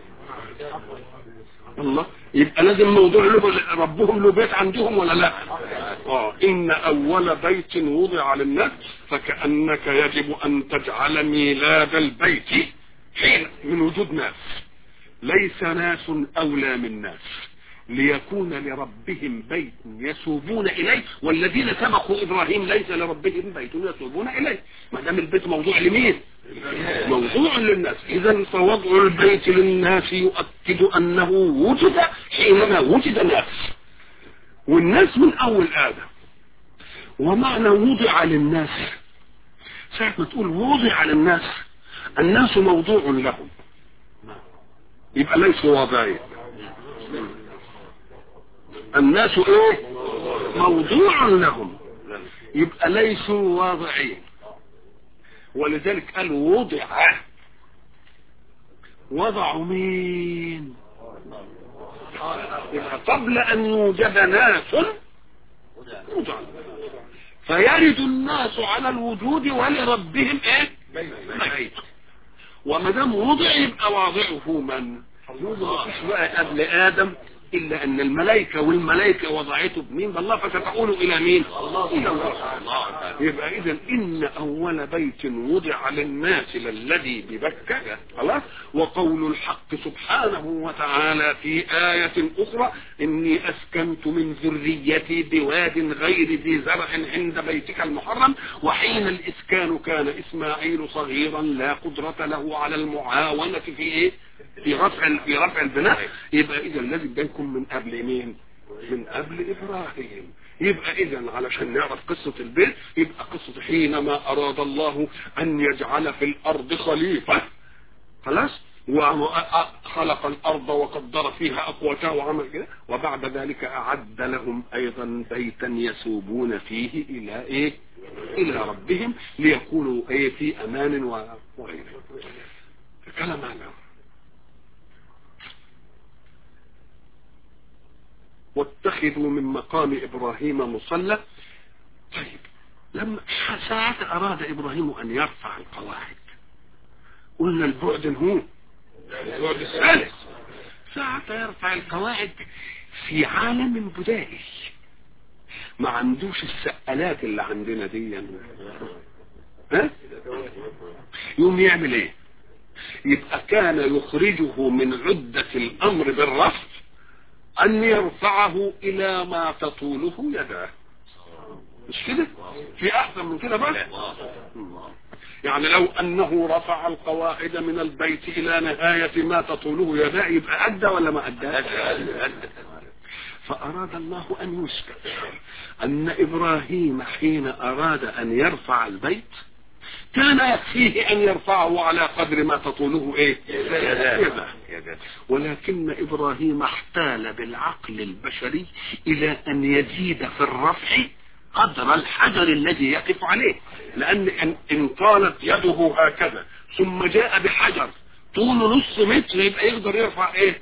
الله يبقى لازم موضوع له ربهم له بيت عندهم ولا لا اه ان اول بيت وضع للناس فكانك يجب ان تجعل ميلاد البيت حين من وجود ناس ليس ناس اولى من ناس ليكون لربهم بيت يسوبون اليه والذين سبقوا ابراهيم ليس لربهم بيت يسوبون اليه ما دام البيت موضوع لمين موضوع للناس اذا فوضع البيت للناس يؤكد انه وجد حينما وجد ناس والناس من اول ادم ومعنى وضع للناس ساعة ما تقول وضع للناس الناس موضوع لهم يبقى ليسوا واضعين الناس ايه موضوع لهم يبقى ليسوا واضعين ولذلك قال وضع وضعوا مين يبقى قبل ان يوجد ناس وضع فيرد الناس على الوجود ولربهم ايه بيت وما دام وضع يبقى واضعه من وضع مفيش بقى قبل ادم الا ان الملائكه والملائكه وضعته بمين الله فتقول الى مين الى الله يبقى اذا ان اول بيت وضع للناس للذي ببكه خلاص وقول الحق سبحانه وتعالى في آية أخرى إني أسكنت من ذريتي بواد غير ذي زرع عند بيتك المحرم وحين الإسكان كان إسماعيل صغيرا لا قدرة له على المعاونة في إيه في رفع في رفع البناء يبقى اذا لازم ده يكون من قبل مين من قبل ابراهيم يبقى اذا علشان نعرف قصة البيت يبقى قصة حينما اراد الله ان يجعل في الارض خليفة خلاص وخلق الارض وقدر فيها اقواتها وعمل كده وبعد ذلك اعد لهم ايضا بيتا يسوبون فيه الى ايه الى ربهم ليكونوا ايه في امان وغيره كلام عنه واتخذوا من مقام ابراهيم مصلى طيب لما ساعة اراد ابراهيم ان يرفع القواعد قلنا البعد هو البعد الثالث ساعة يرفع القواعد في عالم بدائي ما عندوش السقالات اللي عندنا دي ها يوم يعمل ايه يبقى كان يخرجه من عدة الامر بالرفع ان يرفعه الى ما تطوله يداه مش كده في احسن من كده بقى يعني لو انه رفع القواعد من البيت الى نهاية ما تطوله يداه يبقى ادى ولا ما ادى فاراد الله ان يثبت ان ابراهيم حين اراد ان يرفع البيت كان يكفيه ان يرفعه على قدر ما تطوله ايه يده ولكن ابراهيم احتال بالعقل البشري الى ان يزيد في الرفع قدر الحجر الذي يقف عليه لان ان, إن قالت يده هكذا ثم جاء بحجر طوله نص متر يبقى يقدر يرفع ايه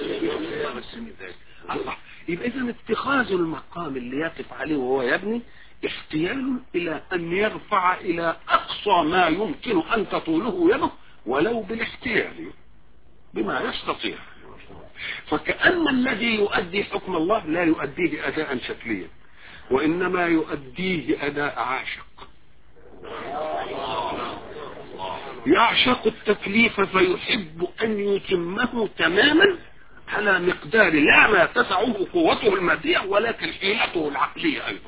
الله يبقى اذا اتخاذ المقام اللي يقف عليه وهو يبني احتيال الى ان يرفع الى اقصى ما يمكن ان تطوله يده ولو بالاحتيال بما يستطيع فكأن الذي يؤدي حكم الله لا يؤديه اداء شكليا وانما يؤديه اداء عاشق يعشق التكليف فيحب ان يتمه تماما على مقدار لا ما تسعه قوته المادية ولكن حيلته العقلية ايضا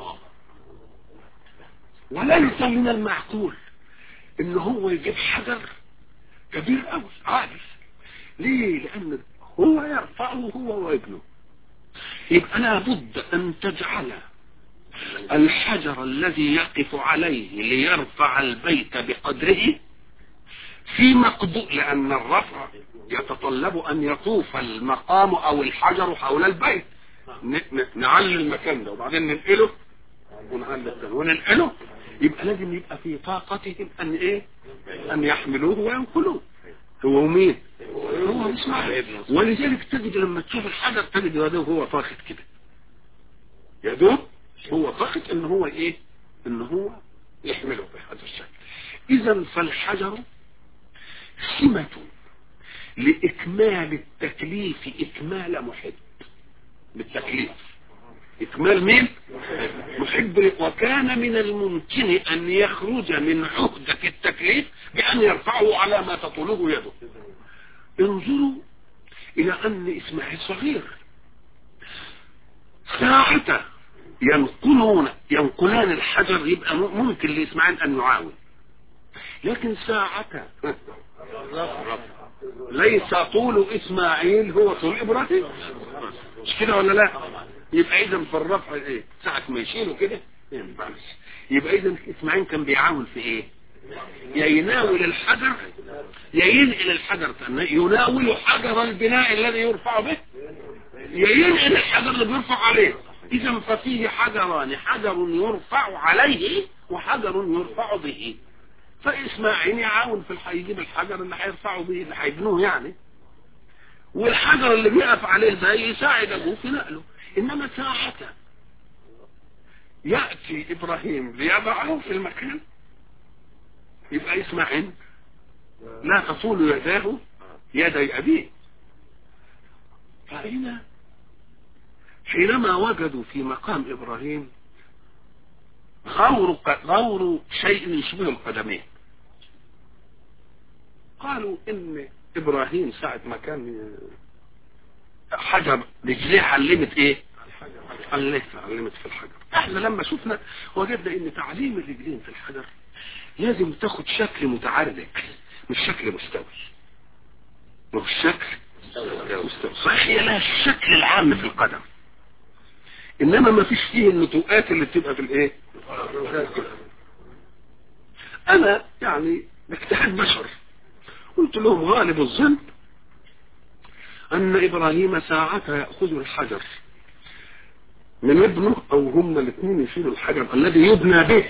وليس من المعقول ان هو يجيب حجر كبير قوي عالي ليه لان هو يرفعه هو وابنه يبقى لابد ان تجعل الحجر الذي يقف عليه ليرفع البيت بقدره في مقدور لان الرفع يتطلب ان يطوف المقام او الحجر حول البيت نعلي المكان ده وبعدين ننقله ونعلي الثاني وننقله يبقى لازم يبقى في طاقتهم ان ايه ان يحملوه وينقلوه هو مين هو اسماعيل ولذلك تجد لما تشوف الحجر تجد يده هو طاخت كده يدوب هو طاخت ان هو ايه ان هو يحمله بهذا الشكل اذا فالحجر سمة لإكمال التكليف إكمال محب بالتكليف إكمال مين؟ محب وكان من الممكن أن يخرج من عهدة التكليف بأن يرفعه على ما تطوله يده انظروا إلى أن إسماعيل صغير ساعة ينقلون ينقلان الحجر يبقى ممكن لإسماعيل أن يعاون لكن ساعة ليس طول اسماعيل هو طول ابراهيم مش كده ولا لا يبقى اذا في الرفع ايه ساعة ما يشيله كده يبقى اذا اسماعيل كان بيعاون في ايه يا يناول الحجر يا ينقل الحجر يناول حجر البناء الذي يرفع به يا ينقل الحجر اللي بيرفع عليه اذا ففيه حجران حجر يرفع عليه وحجر يرفع به فاسماعيل يعاون في الحي يجيب الحجر اللي هيرفعوا به اللي هيبنوه يعني والحجر اللي بيقف عليه ده يساعد ابوه في نقله انما ساعة يأتي ابراهيم ليضعه في المكان يبقى اسماعيل لا تطول يداه يدي ابيه فهنا حينما وجدوا في مقام ابراهيم غور غور شيء يشبه القدمين قالوا ان ابراهيم ساعة ما كان حجر رجليه علمت ايه علمت علمت في الحجر احنا لما شفنا وجدنا ان تعليم الرجلين في الحجر لازم تاخد شكل متعرج مش شكل مستوي مش شكل مستوي صحيح هي لها الشكل العام في القدم انما ما فيش فيه النتوءات اللي بتبقى في الايه انا يعني باجتهاد بشر قلت لهم غالب الظن ان ابراهيم ساعتها يأخذ الحجر من ابنه او هم الاثنين يشيلوا الحجر الذي يبنى به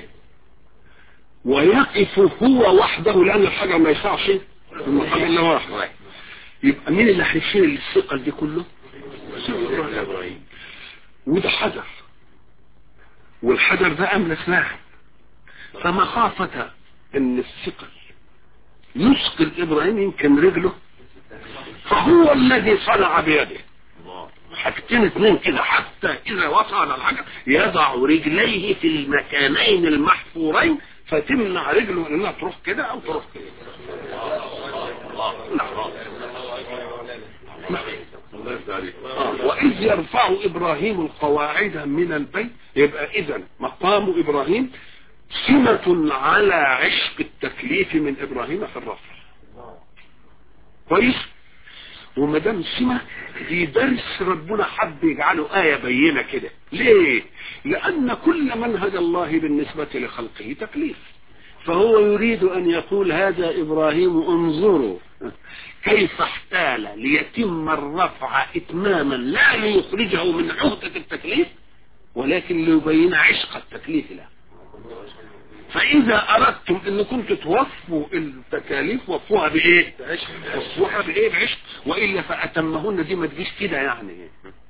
ويقف هو وحده لان الحجر ما يسعش المقام الا واحد يبقى مين اللي هيشيل الثقل دي كله ابراهيم وده حجر والحجر ده املس لاحم فمخافة ان الثقل يثقل ابراهيم يمكن رجله فهو الذي صنع بيده حاجتين اتنين كده حتى اذا وصل الحجر يضع رجليه في المكانين المحفورين فتمنع رجله انها تروح كده او تروح كده نعم آه. وإذ يرفع إبراهيم القواعد من البيت يبقى إذا مقام إبراهيم سمة على عشق التكليف من إبراهيم في الرفع كويس وما دام سمة دي درس ربنا حب يجعله آية بينة كده ليه لأن كل منهج الله بالنسبة لخلقه تكليف فهو يريد أن يقول هذا إبراهيم انظروا كيف احتال ليتم الرفع إتماما لا ليخرجه من عهدة التكليف ولكن ليبين عشق التكليف له فإذا أردتم أن كنتم توفوا التكاليف وفوها بإيه؟ بعشق وفوها بإيه؟ بعشق وإلا فأتمهن دي ما تجيش كده يعني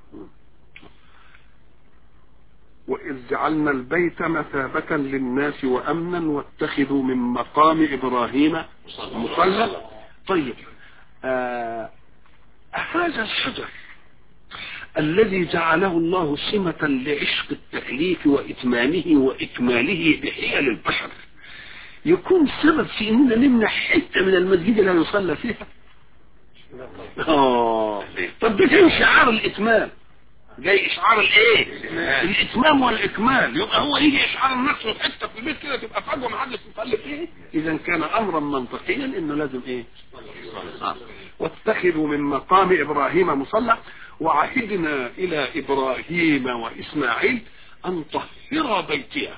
وإذ جعلنا البيت مثابة للناس وأمنا واتخذوا من مقام إبراهيم مصلى طيب آه هذا الشجر الذي جعله الله سمة لعشق التكليف وإتمامه وإكماله بحيل البشر يكون سبب في اننا نمنع حتة من المسجد لا يصلى فيها اه طب ده جاي شعار الاتمام جاي اشعار الايه الاتمام والاكمال يبقى هو يجي اشعار النفس وحته في البيت كده تبقى فجوه ما حدش يصلي فيه اذا كان امرا منطقيا انه لازم ايه آه. واتخذوا من مقام ابراهيم مصلى وعهدنا الى ابراهيم واسماعيل ان طهر بيتها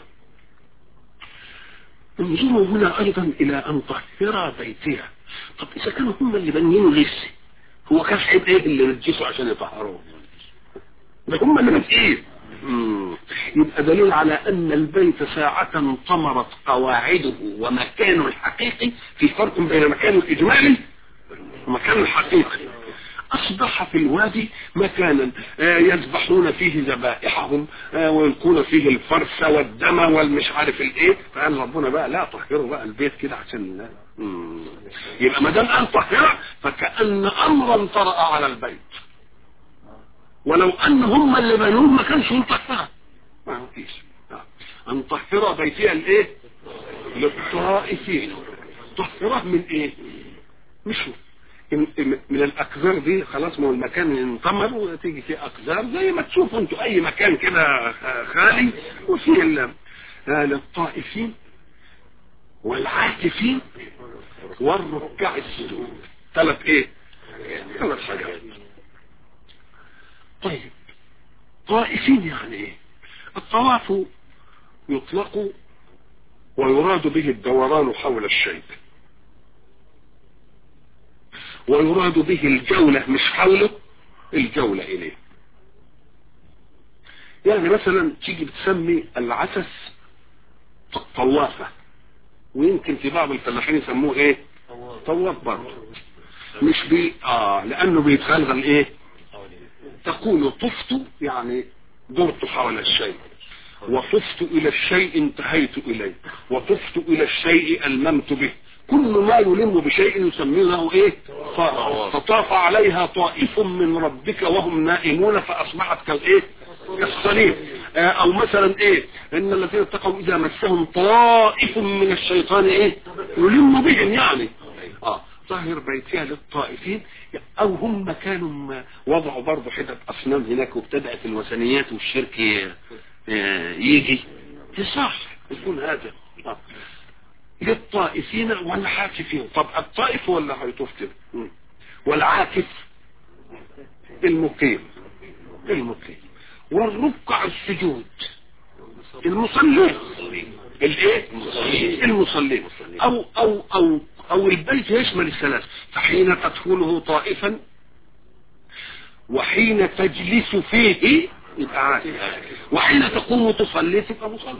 انظروا هنا ايضا الى ان طهر بيتها طب اذا كانوا هم اللي بنينوا لسه هو كان حيب ايه اللي نجسوا عشان يطهروه ده هم اللي مسئين يبقى دليل على ان البيت ساعة طمرت قواعده ومكانه الحقيقي في فرق بين مكانه الاجمالي ومكانه الحقيقي اصبح في الوادي مكانا يذبحون فيه ذبائحهم ويلقون فيه الفرس والدم والمش عارف الايه فقال ربنا بقى لا طهروا بقى البيت كده عشان لا يبقى ما دام قال طهر فكأن امرا طرأ على البيت ولو ان هم اللي بنوه ما كانش مطهرة ما فيش ان طهر بيتها الايه للطائفين طهره من ايه مش من الاقذار دي خلاص ما هو المكان انطمر وتيجي فيه اقذار زي ما تشوفوا انتوا اي مكان كده خالي وفيه للطائفين والعاكفين والركع السجود ثلاث ايه ثلاث حاجات طيب طائفين يعني ايه الطواف يطلق ويراد به الدوران حول الشيء ويراد به الجولة مش حوله الجولة إليه يعني مثلا تيجي بتسمي العسس طوافة ويمكن في بعض الفلاحين يسموه ايه طواف برضه مش بي اه لانه بيتغلغل ايه تقول طفت يعني درت حول الشيء وطفت الى الشيء انتهيت اليه وطفت الى الشيء الممت به كل ما يلم بشيء يسمونه ايه فطاف عليها طائف من ربك وهم نائمون فاصبحت كالايه كالصليب او مثلا ايه ان الذين اتقوا اذا مسهم طائف من الشيطان ايه يلم بهم يعني اه طاهر بيتها للطائفين او هم كانوا وضعوا برضه حتت اصنام هناك وابتدأت الوثنيات والشرك يجي صح يكون هذا آه. للطائفين والعاكفين طب الطائف ولا هيطوف كده والعاكف المقيم المقيم والركع السجود المصلين الايه المصلين او او او او البيت يشمل الثلاث فحين تدخله طائفا وحين تجلس فيه يبقى عاكف وحين تقوم تصلي تبقى مصلي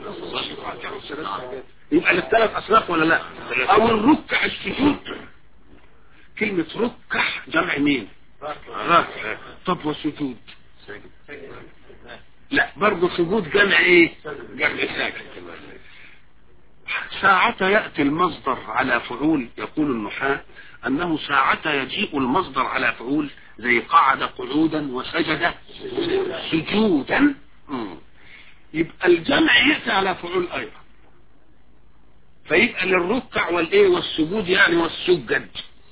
يبقى للثلاث اصناف ولا لا او الركع السجود كلمة ركع جمع مين ركع طب وسجود لا برضه سجود جمع ايه جمع ساكن ساعة يأتي المصدر على فعول يقول النحاة أنه ساعة يجيء المصدر على فعول زي قعد قعودا وسجد سجودا مم. يبقى الجمع يأتي على فعول أيضا فيبقى للركع والايه والسجود يعني والسجد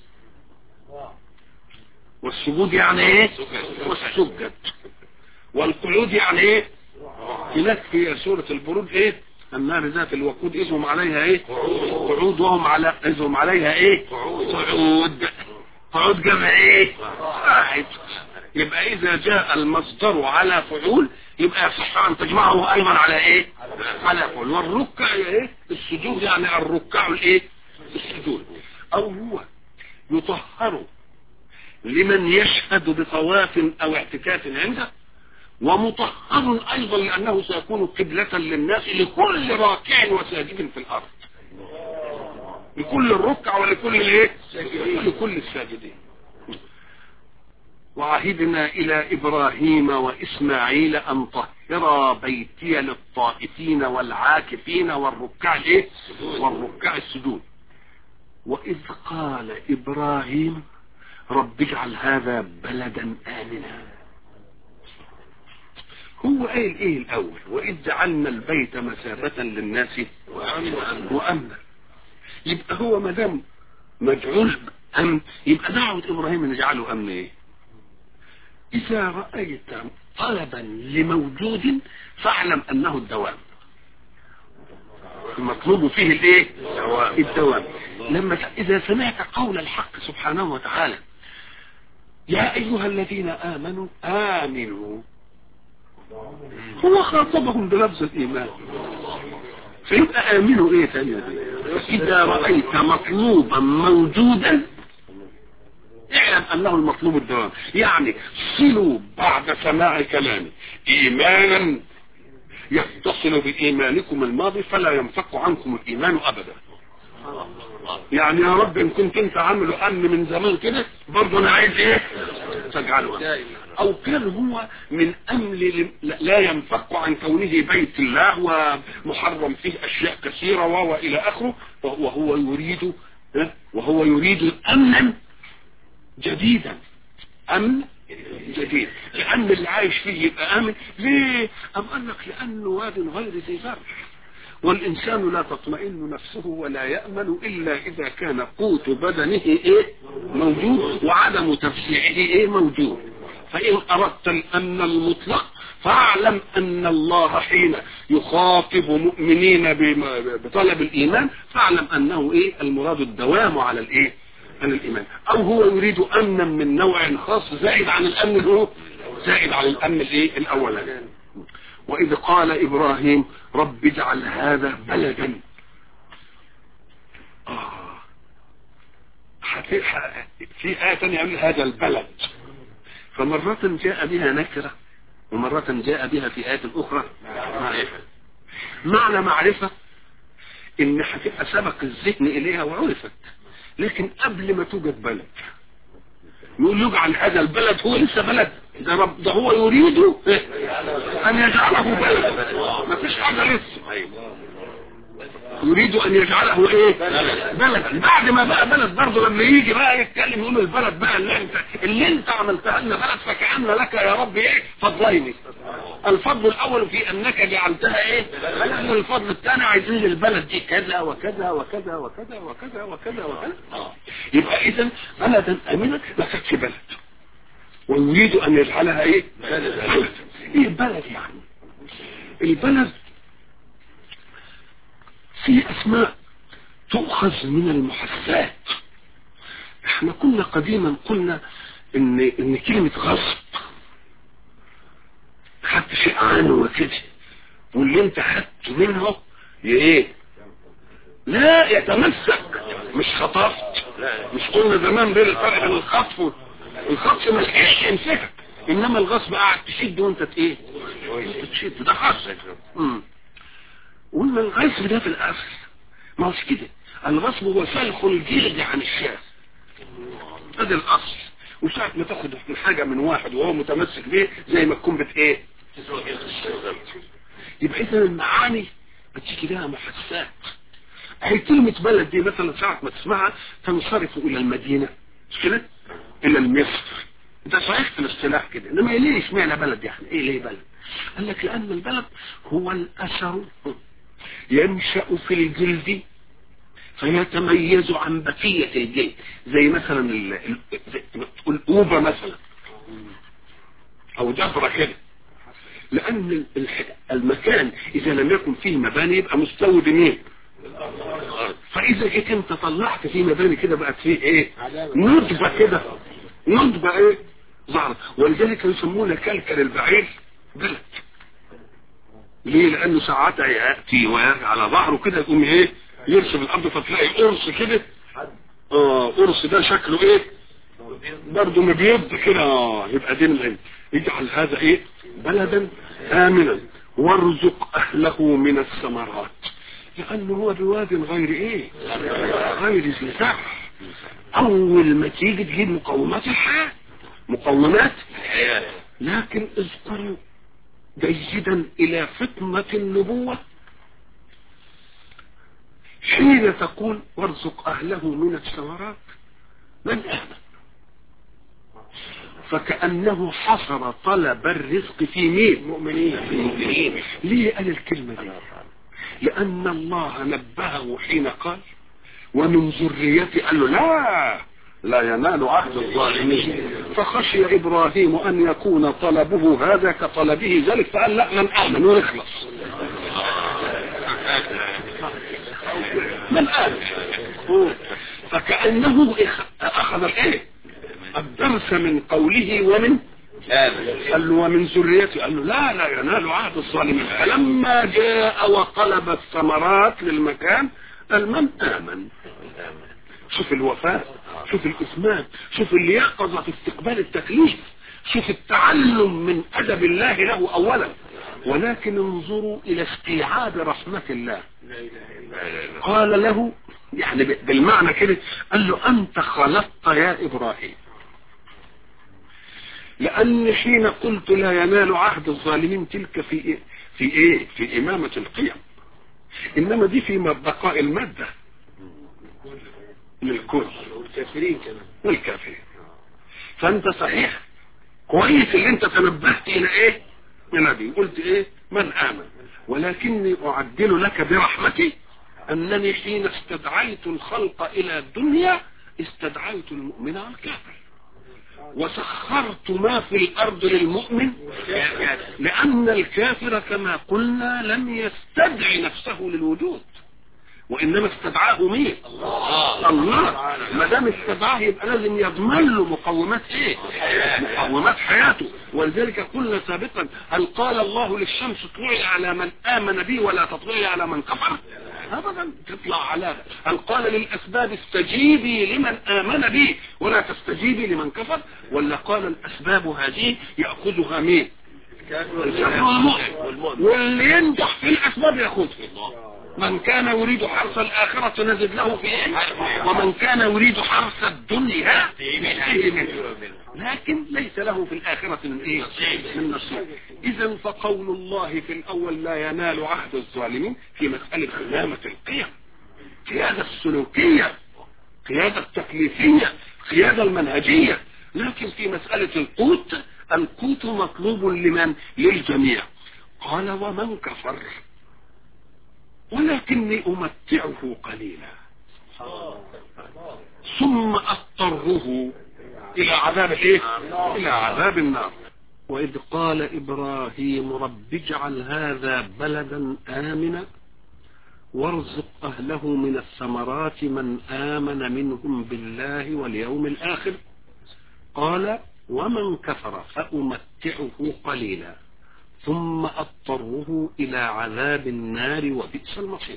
والسجود يعني ايه والسجد والقعود يعني ايه هناك في سورة البروج ايه النار ذات الوقود اسمهم عليها ايه قعود وهم على اسمهم عليها ايه قعود قعود جمع ايه واحد يبقى اذا جاء المصدر على فعول يبقى يصح ان تجمعه ايضا على ايه على فعول والركع ايه السجود يعني الركع الايه السجود او هو يطهر لمن يشهد بطواف او اعتكاف عنده ومطهر ايضا لانه سيكون قبلة للناس لكل راكع وساجد في الارض لكل الركع ولكل الايه لكل الساجدين وعهدنا الى ابراهيم واسماعيل ان طهرا بيتي للطائفين والعاكفين والركع الايه والركع السجود واذ قال ابراهيم رب اجعل هذا بلدا امنا هو قايل ايه الاول واذ جعلنا البيت مسافة للناس وامنا يبقى هو ما دام مجعول امن يبقى دعوة ابراهيم ان يجعله امن ايه اذا رأيت طلبا لموجود فاعلم انه الدوام المطلوب فيه الايه الدوام لما اذا سمعت قول الحق سبحانه وتعالى يا ايها الذين امنوا امنوا هو خاطبهم بلفظ الايمان فيبقى امنوا ايه ثانية دي اذا رأيت مطلوبا موجودا اعلم انه المطلوب الدوام يعني صلوا بعد سماع كلامي ايمانا يتصل بايمانكم الماضي فلا ينفك عنكم الايمان ابدا يعني يا رب ان كنت انت عامله امن من زمان كده برضه انا عايز ايه تجعله او كان هو من امن لا ينفك عن كونه بيت الله ومحرم فيه اشياء كثيرة والى اخره وهو يريد وهو يريد امنا جديدا امن جديد لان اللي عايش فيه يبقى امن ليه ام قال لك لانه واد غير ذي زرع والإنسان لا تطمئن نفسه ولا يأمن إلا إذا كان قوت بدنه إيه موجود وعدم تفسيعه إيه موجود فإن أردت الأمن المطلق فاعلم أن الله حين يخاطب مؤمنين بطلب الإيمان فاعلم أنه إيه المراد الدوام على الإيه عن الإيمان أو هو يريد أمنا من نوع خاص زائد عن الأمن هو زائد عن الأمن الإيه الأولاني وإذ قال إبراهيم رب اجعل هذا بلدا آه. في آية ثانية يقول هذا البلد فمرة جاء بها نكرة ومرة جاء بها في آية أخرى معرفة معنى معرفة إن هتبقى سبق الذهن إليها وعرفت لكن قبل ما توجد بلد يقول يجعل هذا البلد هو لسه بلد ده, رب ده هو يريد ان يجعله بلد ما فيش حاجة لسه يريد ان يجعله ايه بلد بعد ما بقى بلد برضه لما يجي بقى يتكلم يقول البلد بقى اللي انت اللي انت عملتها لنا بلد فكأن لك يا رب ايه فضلين الفضل الاول في انك جعلتها ايه بلد والفضل الثاني عايزين البلد دي كذا وكذا وكذا وكذا وكذا وكذا وكذا يبقى اذا بلدا امنه ما كانتش بلد ويريد ان يجعلها ايه بلد ايه بلد يعني البلد في اسماء تؤخذ من المحسات احنا كنا قديما قلنا ان ان كلمة غصب خدت شيء عنه وكده واللي انت خدت منه ايه لا يتمسك مش خطفت مش قلنا زمان بين الفرق بين الخطف الخطف مش ايه يمسكك انما الغصب قاعد تشد وانت ايه انت تشد ده خاص قلنا الغصب ده في الاصل ما هوش كده الغصب هو سلخ الجلد عن الشاة هذا الاصل وساعة ما تاخد حاجة من واحد وهو متمسك بيه زي ما تكون بت ايه يبقى اذا المعاني بتيجي لها محسات هي كلمة بلد دي مثلا ساعة ما تسمعها تنصرف الى المدينة مش كده الى المصر ده صحيح في الاصطلاح كده انما ليه اشمعنى بلد يعني ايه ليه بلد قال لك لان البلد هو الاثر ينشأ في الجلد فيتميز عن بقية الجلد زي مثلا ال- ال- زي الأوبة مثلا أو جبرة كده لأن الح- المكان إذا لم يكن فيه مباني يبقى مستوي بمين؟ فإذا جيت أنت طلعت فيه مباني كده بقت فيه إيه؟ ندبة كده ندبة إيه؟ ظهر ولذلك يسمونه كلكل البعير بلد ليه لانه ساعتها ياتي ويرجع على ظهره كده يقوم ايه يرسم الارض فتلاقي قرص كده اه قرص ده شكله ايه برضه مبيض كده اه يبقى دين العلم يجعل هذا ايه بلدا امنا وارزق اهله من الثمرات لانه هو بواد غير ايه غير ذي زرع اول ما تيجي تجيب مقومات الحياه مقومات لكن اذكروا جيدا الى فطنة النبوة حين تقول وارزق اهله من الثمرات من امن فكأنه حصر طلب الرزق في مين مؤمنين في المؤمنين ليه قال الكلمة دي لأن الله نبهه حين قال ومن ذريتي قال له لا لا ينال عهد الظالمين فخشي إبراهيم أن يكون طلبه هذا كطلبه ذلك فقال لا من آمن ونخلص من آمن فكأنه أخذ الإيه الدرس من قوله ومن قال له ومن ذريته قال له لا لا ينال عهد الظالمين فلما جاء وقلب الثمرات للمكان قال من آمن شوف الوفاء شوف الإثمان شوف اليقظة في استقبال التكليف شوف التعلم من أدب الله له أولا ولكن انظروا إلى استيعاب رحمة الله قال له يعني بالمعنى كده قال له أنت خلقت يا إبراهيم لأن حين قلت لا ينال عهد الظالمين تلك في إيه؟ في إيه؟ في إمامة القيم إنما دي في بقاء المادة للكل والكافرين كمان والكافرين فأنت صحيح كويس اللي أنت تنبهت إلى إيه؟ إلى دي قلت إيه؟ من آمن ولكني أعدل لك برحمتي أنني حين استدعيت الخلق إلى الدنيا استدعيت المؤمن والكافر وسخرت ما في الأرض للمؤمن لأن الكافر كما قلنا لم يستدعي نفسه للوجود وإنما استدعاه مين الله الله ما دام استدعاه يبقى لازم يضمن له مقومات ايه مقومات حياته ولذلك قلنا سابقا هل قال الله للشمس اطلعي على من آمن بي ولا تطلعي على من كفر ابدا تطلع على هل قال للاسباب استجيبي لمن امن بي ولا تستجيبي لمن كفر ولا قال الاسباب هذه ياخذها مين الكافر والمؤمن واللي ينجح في الاسباب ياخذها من كان يريد حرث الآخرة نزد له في إيه؟ ومن كان يريد حرث الدنيا نؤتيه منه لكن ليس له في الآخرة من إيه؟ من نصيب إذا فقول الله في الأول لا ينال عهد الظالمين في مسألة خدامة القيم قيادة السلوكية قيادة التكليفية قيادة المنهجية لكن في مسألة القوت القوت مطلوب لمن للجميع قال ومن كفر ولكني أمتعه قليلا ثم أضطره إلى عذاب إيه؟ إلى عذاب النار وإذ قال إبراهيم رب اجعل هذا بلدا آمنا وارزق أهله من الثمرات من آمن منهم بالله واليوم الآخر قال ومن كفر فأمتعه قليلا ثم أضطره إلى عذاب النار وبئس المصير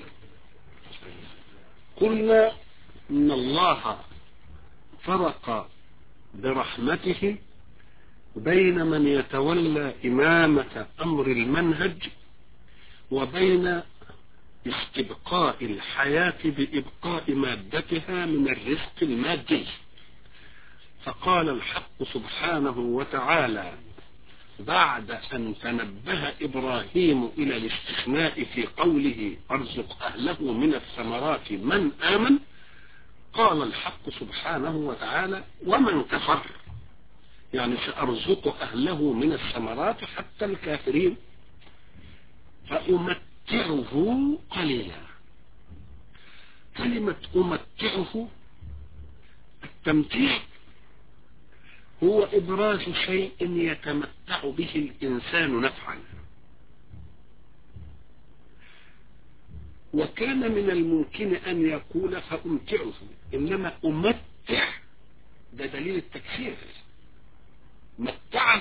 قلنا إن الله فرق برحمته بين من يتولى إمامة أمر المنهج وبين استبقاء الحياة بإبقاء مادتها من الرزق المادي فقال الحق سبحانه وتعالى بعد أن تنبه إبراهيم إلى الاستثناء في قوله أرزق أهله من الثمرات من آمن قال الحق سبحانه وتعالى ومن كفر يعني سأرزق أهله من الثمرات حتى الكافرين فأمتعه قليلا كلمة أمتعه التمتيع هو إبراز شيء يتمتع به الإنسان نفعا وكان من الممكن أن يقول فأمتعه إنما أمتع ده دليل التكفير متعه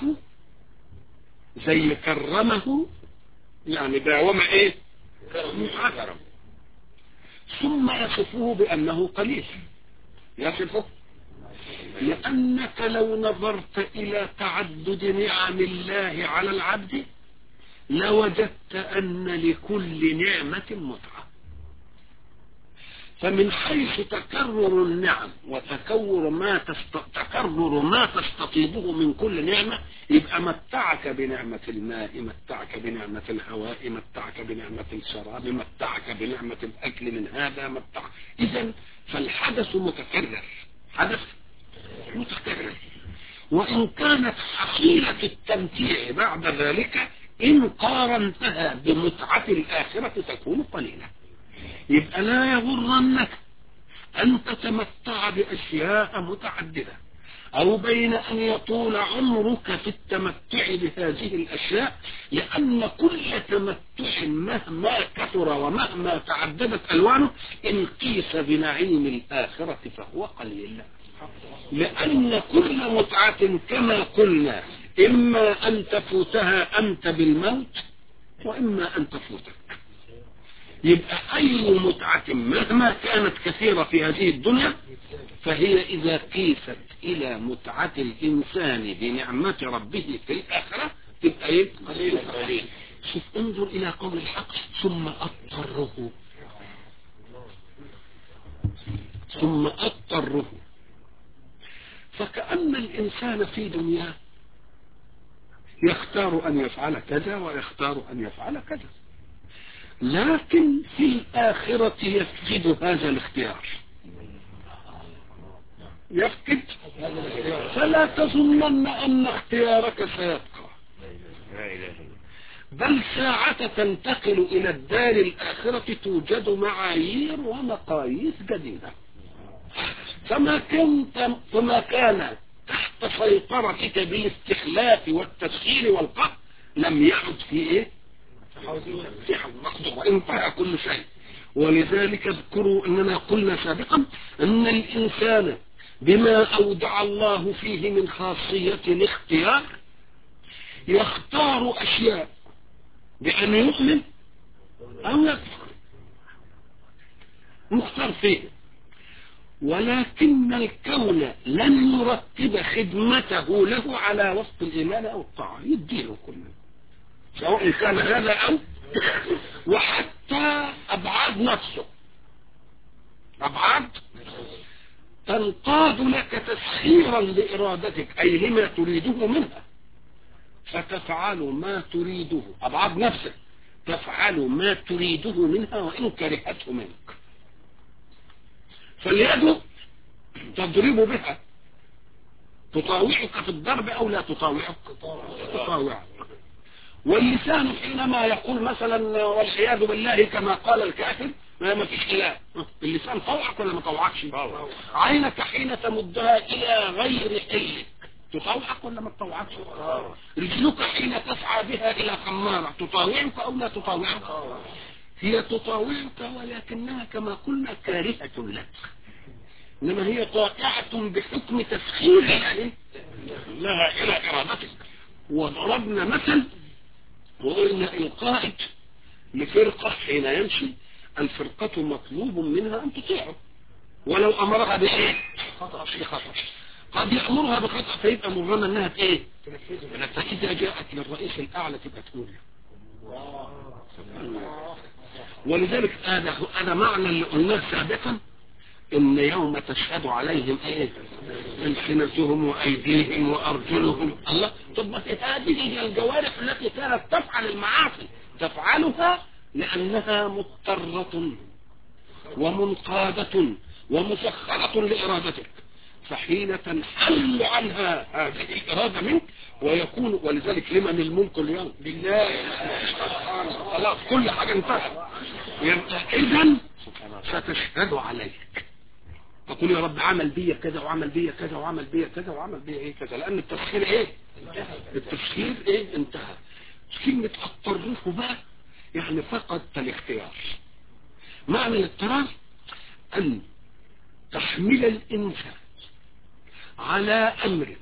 زي كرمه يعني داوم ايه كرم ثم يصفه بأنه قليل يصفه لأنك لو نظرت إلى تعدد نعم الله على العبد لوجدت أن لكل نعمة متعة فمن حيث تكرر النعم وتكرر ما تست... تكرر ما تستطيبه من كل نعمة يبقى متعك بنعمة الماء متعك بنعمة الهواء متعك بنعمة الشراب متعك بنعمة الأكل من هذا متعك إذا فالحدث متكرر حدث متكرر وإن كانت حصيلة التمتيع بعد ذلك إن قارنتها بمتعة الآخرة تكون قليلة يبقى لا يغرنك أن تتمتع بأشياء متعددة أو بين أن يطول عمرك في التمتع بهذه الأشياء لأن كل تمتع مهما كثر ومهما تعددت ألوانه إن قيس بنعيم الآخرة فهو قليل لأن كل متعة كما قلنا إما أن تفوتها أنت بالموت وإما أن تفوتك يبقى أي متعة مهما كانت كثيرة في هذه الدنيا فهي إذا قيست إلى متعة الإنسان بنعمة ربه في الآخرة تبقى إيه؟ قليل قليل شوف انظر إلى قول الحق ثم أضطره ثم أضطره فكأن الإنسان في دنياه يختار أن يفعل كذا ويختار أن يفعل كذا لكن في الآخرة يفقد هذا الاختيار يفقد فلا تظنن أن اختيارك سيبقى بل ساعة تنتقل إلى الدار الآخرة توجد معايير ومقاييس جديدة فما كنت فما كان تحت سيطرتك بالاستخلاف والتسخير والقهر لم يعد في ايه في مقدور وانتهى كل شيء ولذلك اذكروا اننا قلنا سابقا ان الانسان بما اودع الله فيه من خاصية الاختيار يختار اشياء بان يؤمن او يكفر مختار فيه ولكن الكون لن يرتب خدمته له على وسط الإيمان أو الطاعة يديله كله سواء كان هذا أو وحتى أبعاد نفسه أبعاد تنقاد لك تسخيرا لإرادتك أي لما تريده منها فتفعل ما تريده أبعاد نفسك تفعل ما تريده منها وإن كرهته منك فاليد تضرب بها تطاوعك في الضرب او لا تطاوعك تطاوعك واللسان حينما يقول مثلا والعياذ بالله كما قال الكافر ما ما فيش خلاف اللسان طوعك ولا ما طوعكش عينك حين تمدها الى غير حلك تطوعك ولا ما تطوعكش رجلك حين تسعى بها الى خمارة تطاوعك او لا تطاوعك هي تطاوعك ولكنها كما قلنا كارهة لك انما هي طائعة بحكم تسخيرها لها الى ارادتك وضربنا مثل وقلنا القائد لفرقة حين يمشي الفرقة مطلوب منها ان تطيعه ولو امرها بايه خطأ في خطأ قد يأمرها بخطأ فيبقى مرغمة انها ايه فاذا جاءت للرئيس الاعلى تبقى تقول ولذلك هذا هذا معنى اللي قلناه سابقا ان يوم تشهد عليهم ايه السنتهم وايديهم وارجلهم الله طب هذه هي الجوارح التي كانت تفعل المعاصي تفعلها لانها مضطرة ومنقادة ومسخرة لارادتك فحين تنحل عنها هذه الاراده منك ويكون ولذلك لمن الملك اليوم بالله خلاص كل حاجه انتهت اذا ستشهد عليك تقول يا رب عمل بيا كذا وعمل بيا كذا وعمل بيا كذا وعمل بيا ايه كذا لان التسخير ايه التسخير ايه انتهى كلمة اضطره بقى يعني فقد الاختيار معنى الاضطرار ان تحمل الانسان على امر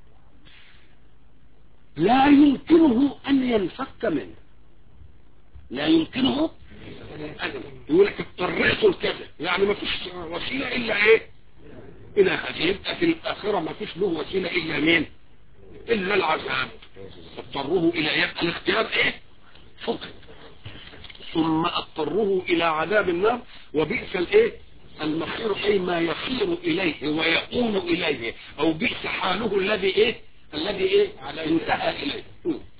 لا يمكنه ان ينفك منه لا يمكنه يقول لك اضطريت لكذا يعني ما فيش وسيله الا ايه الى هذه يبقى في الاخره ما فيش له وسيله الا مين الا العذاب اضطروه الى يبقى الاختيار ايه فقد ثم اضطروه الى عذاب النار وبئس الايه المصير اي ما يصير اليه ويؤول اليه او بئس حاله الذي ايه الذي ايه انتهى اليه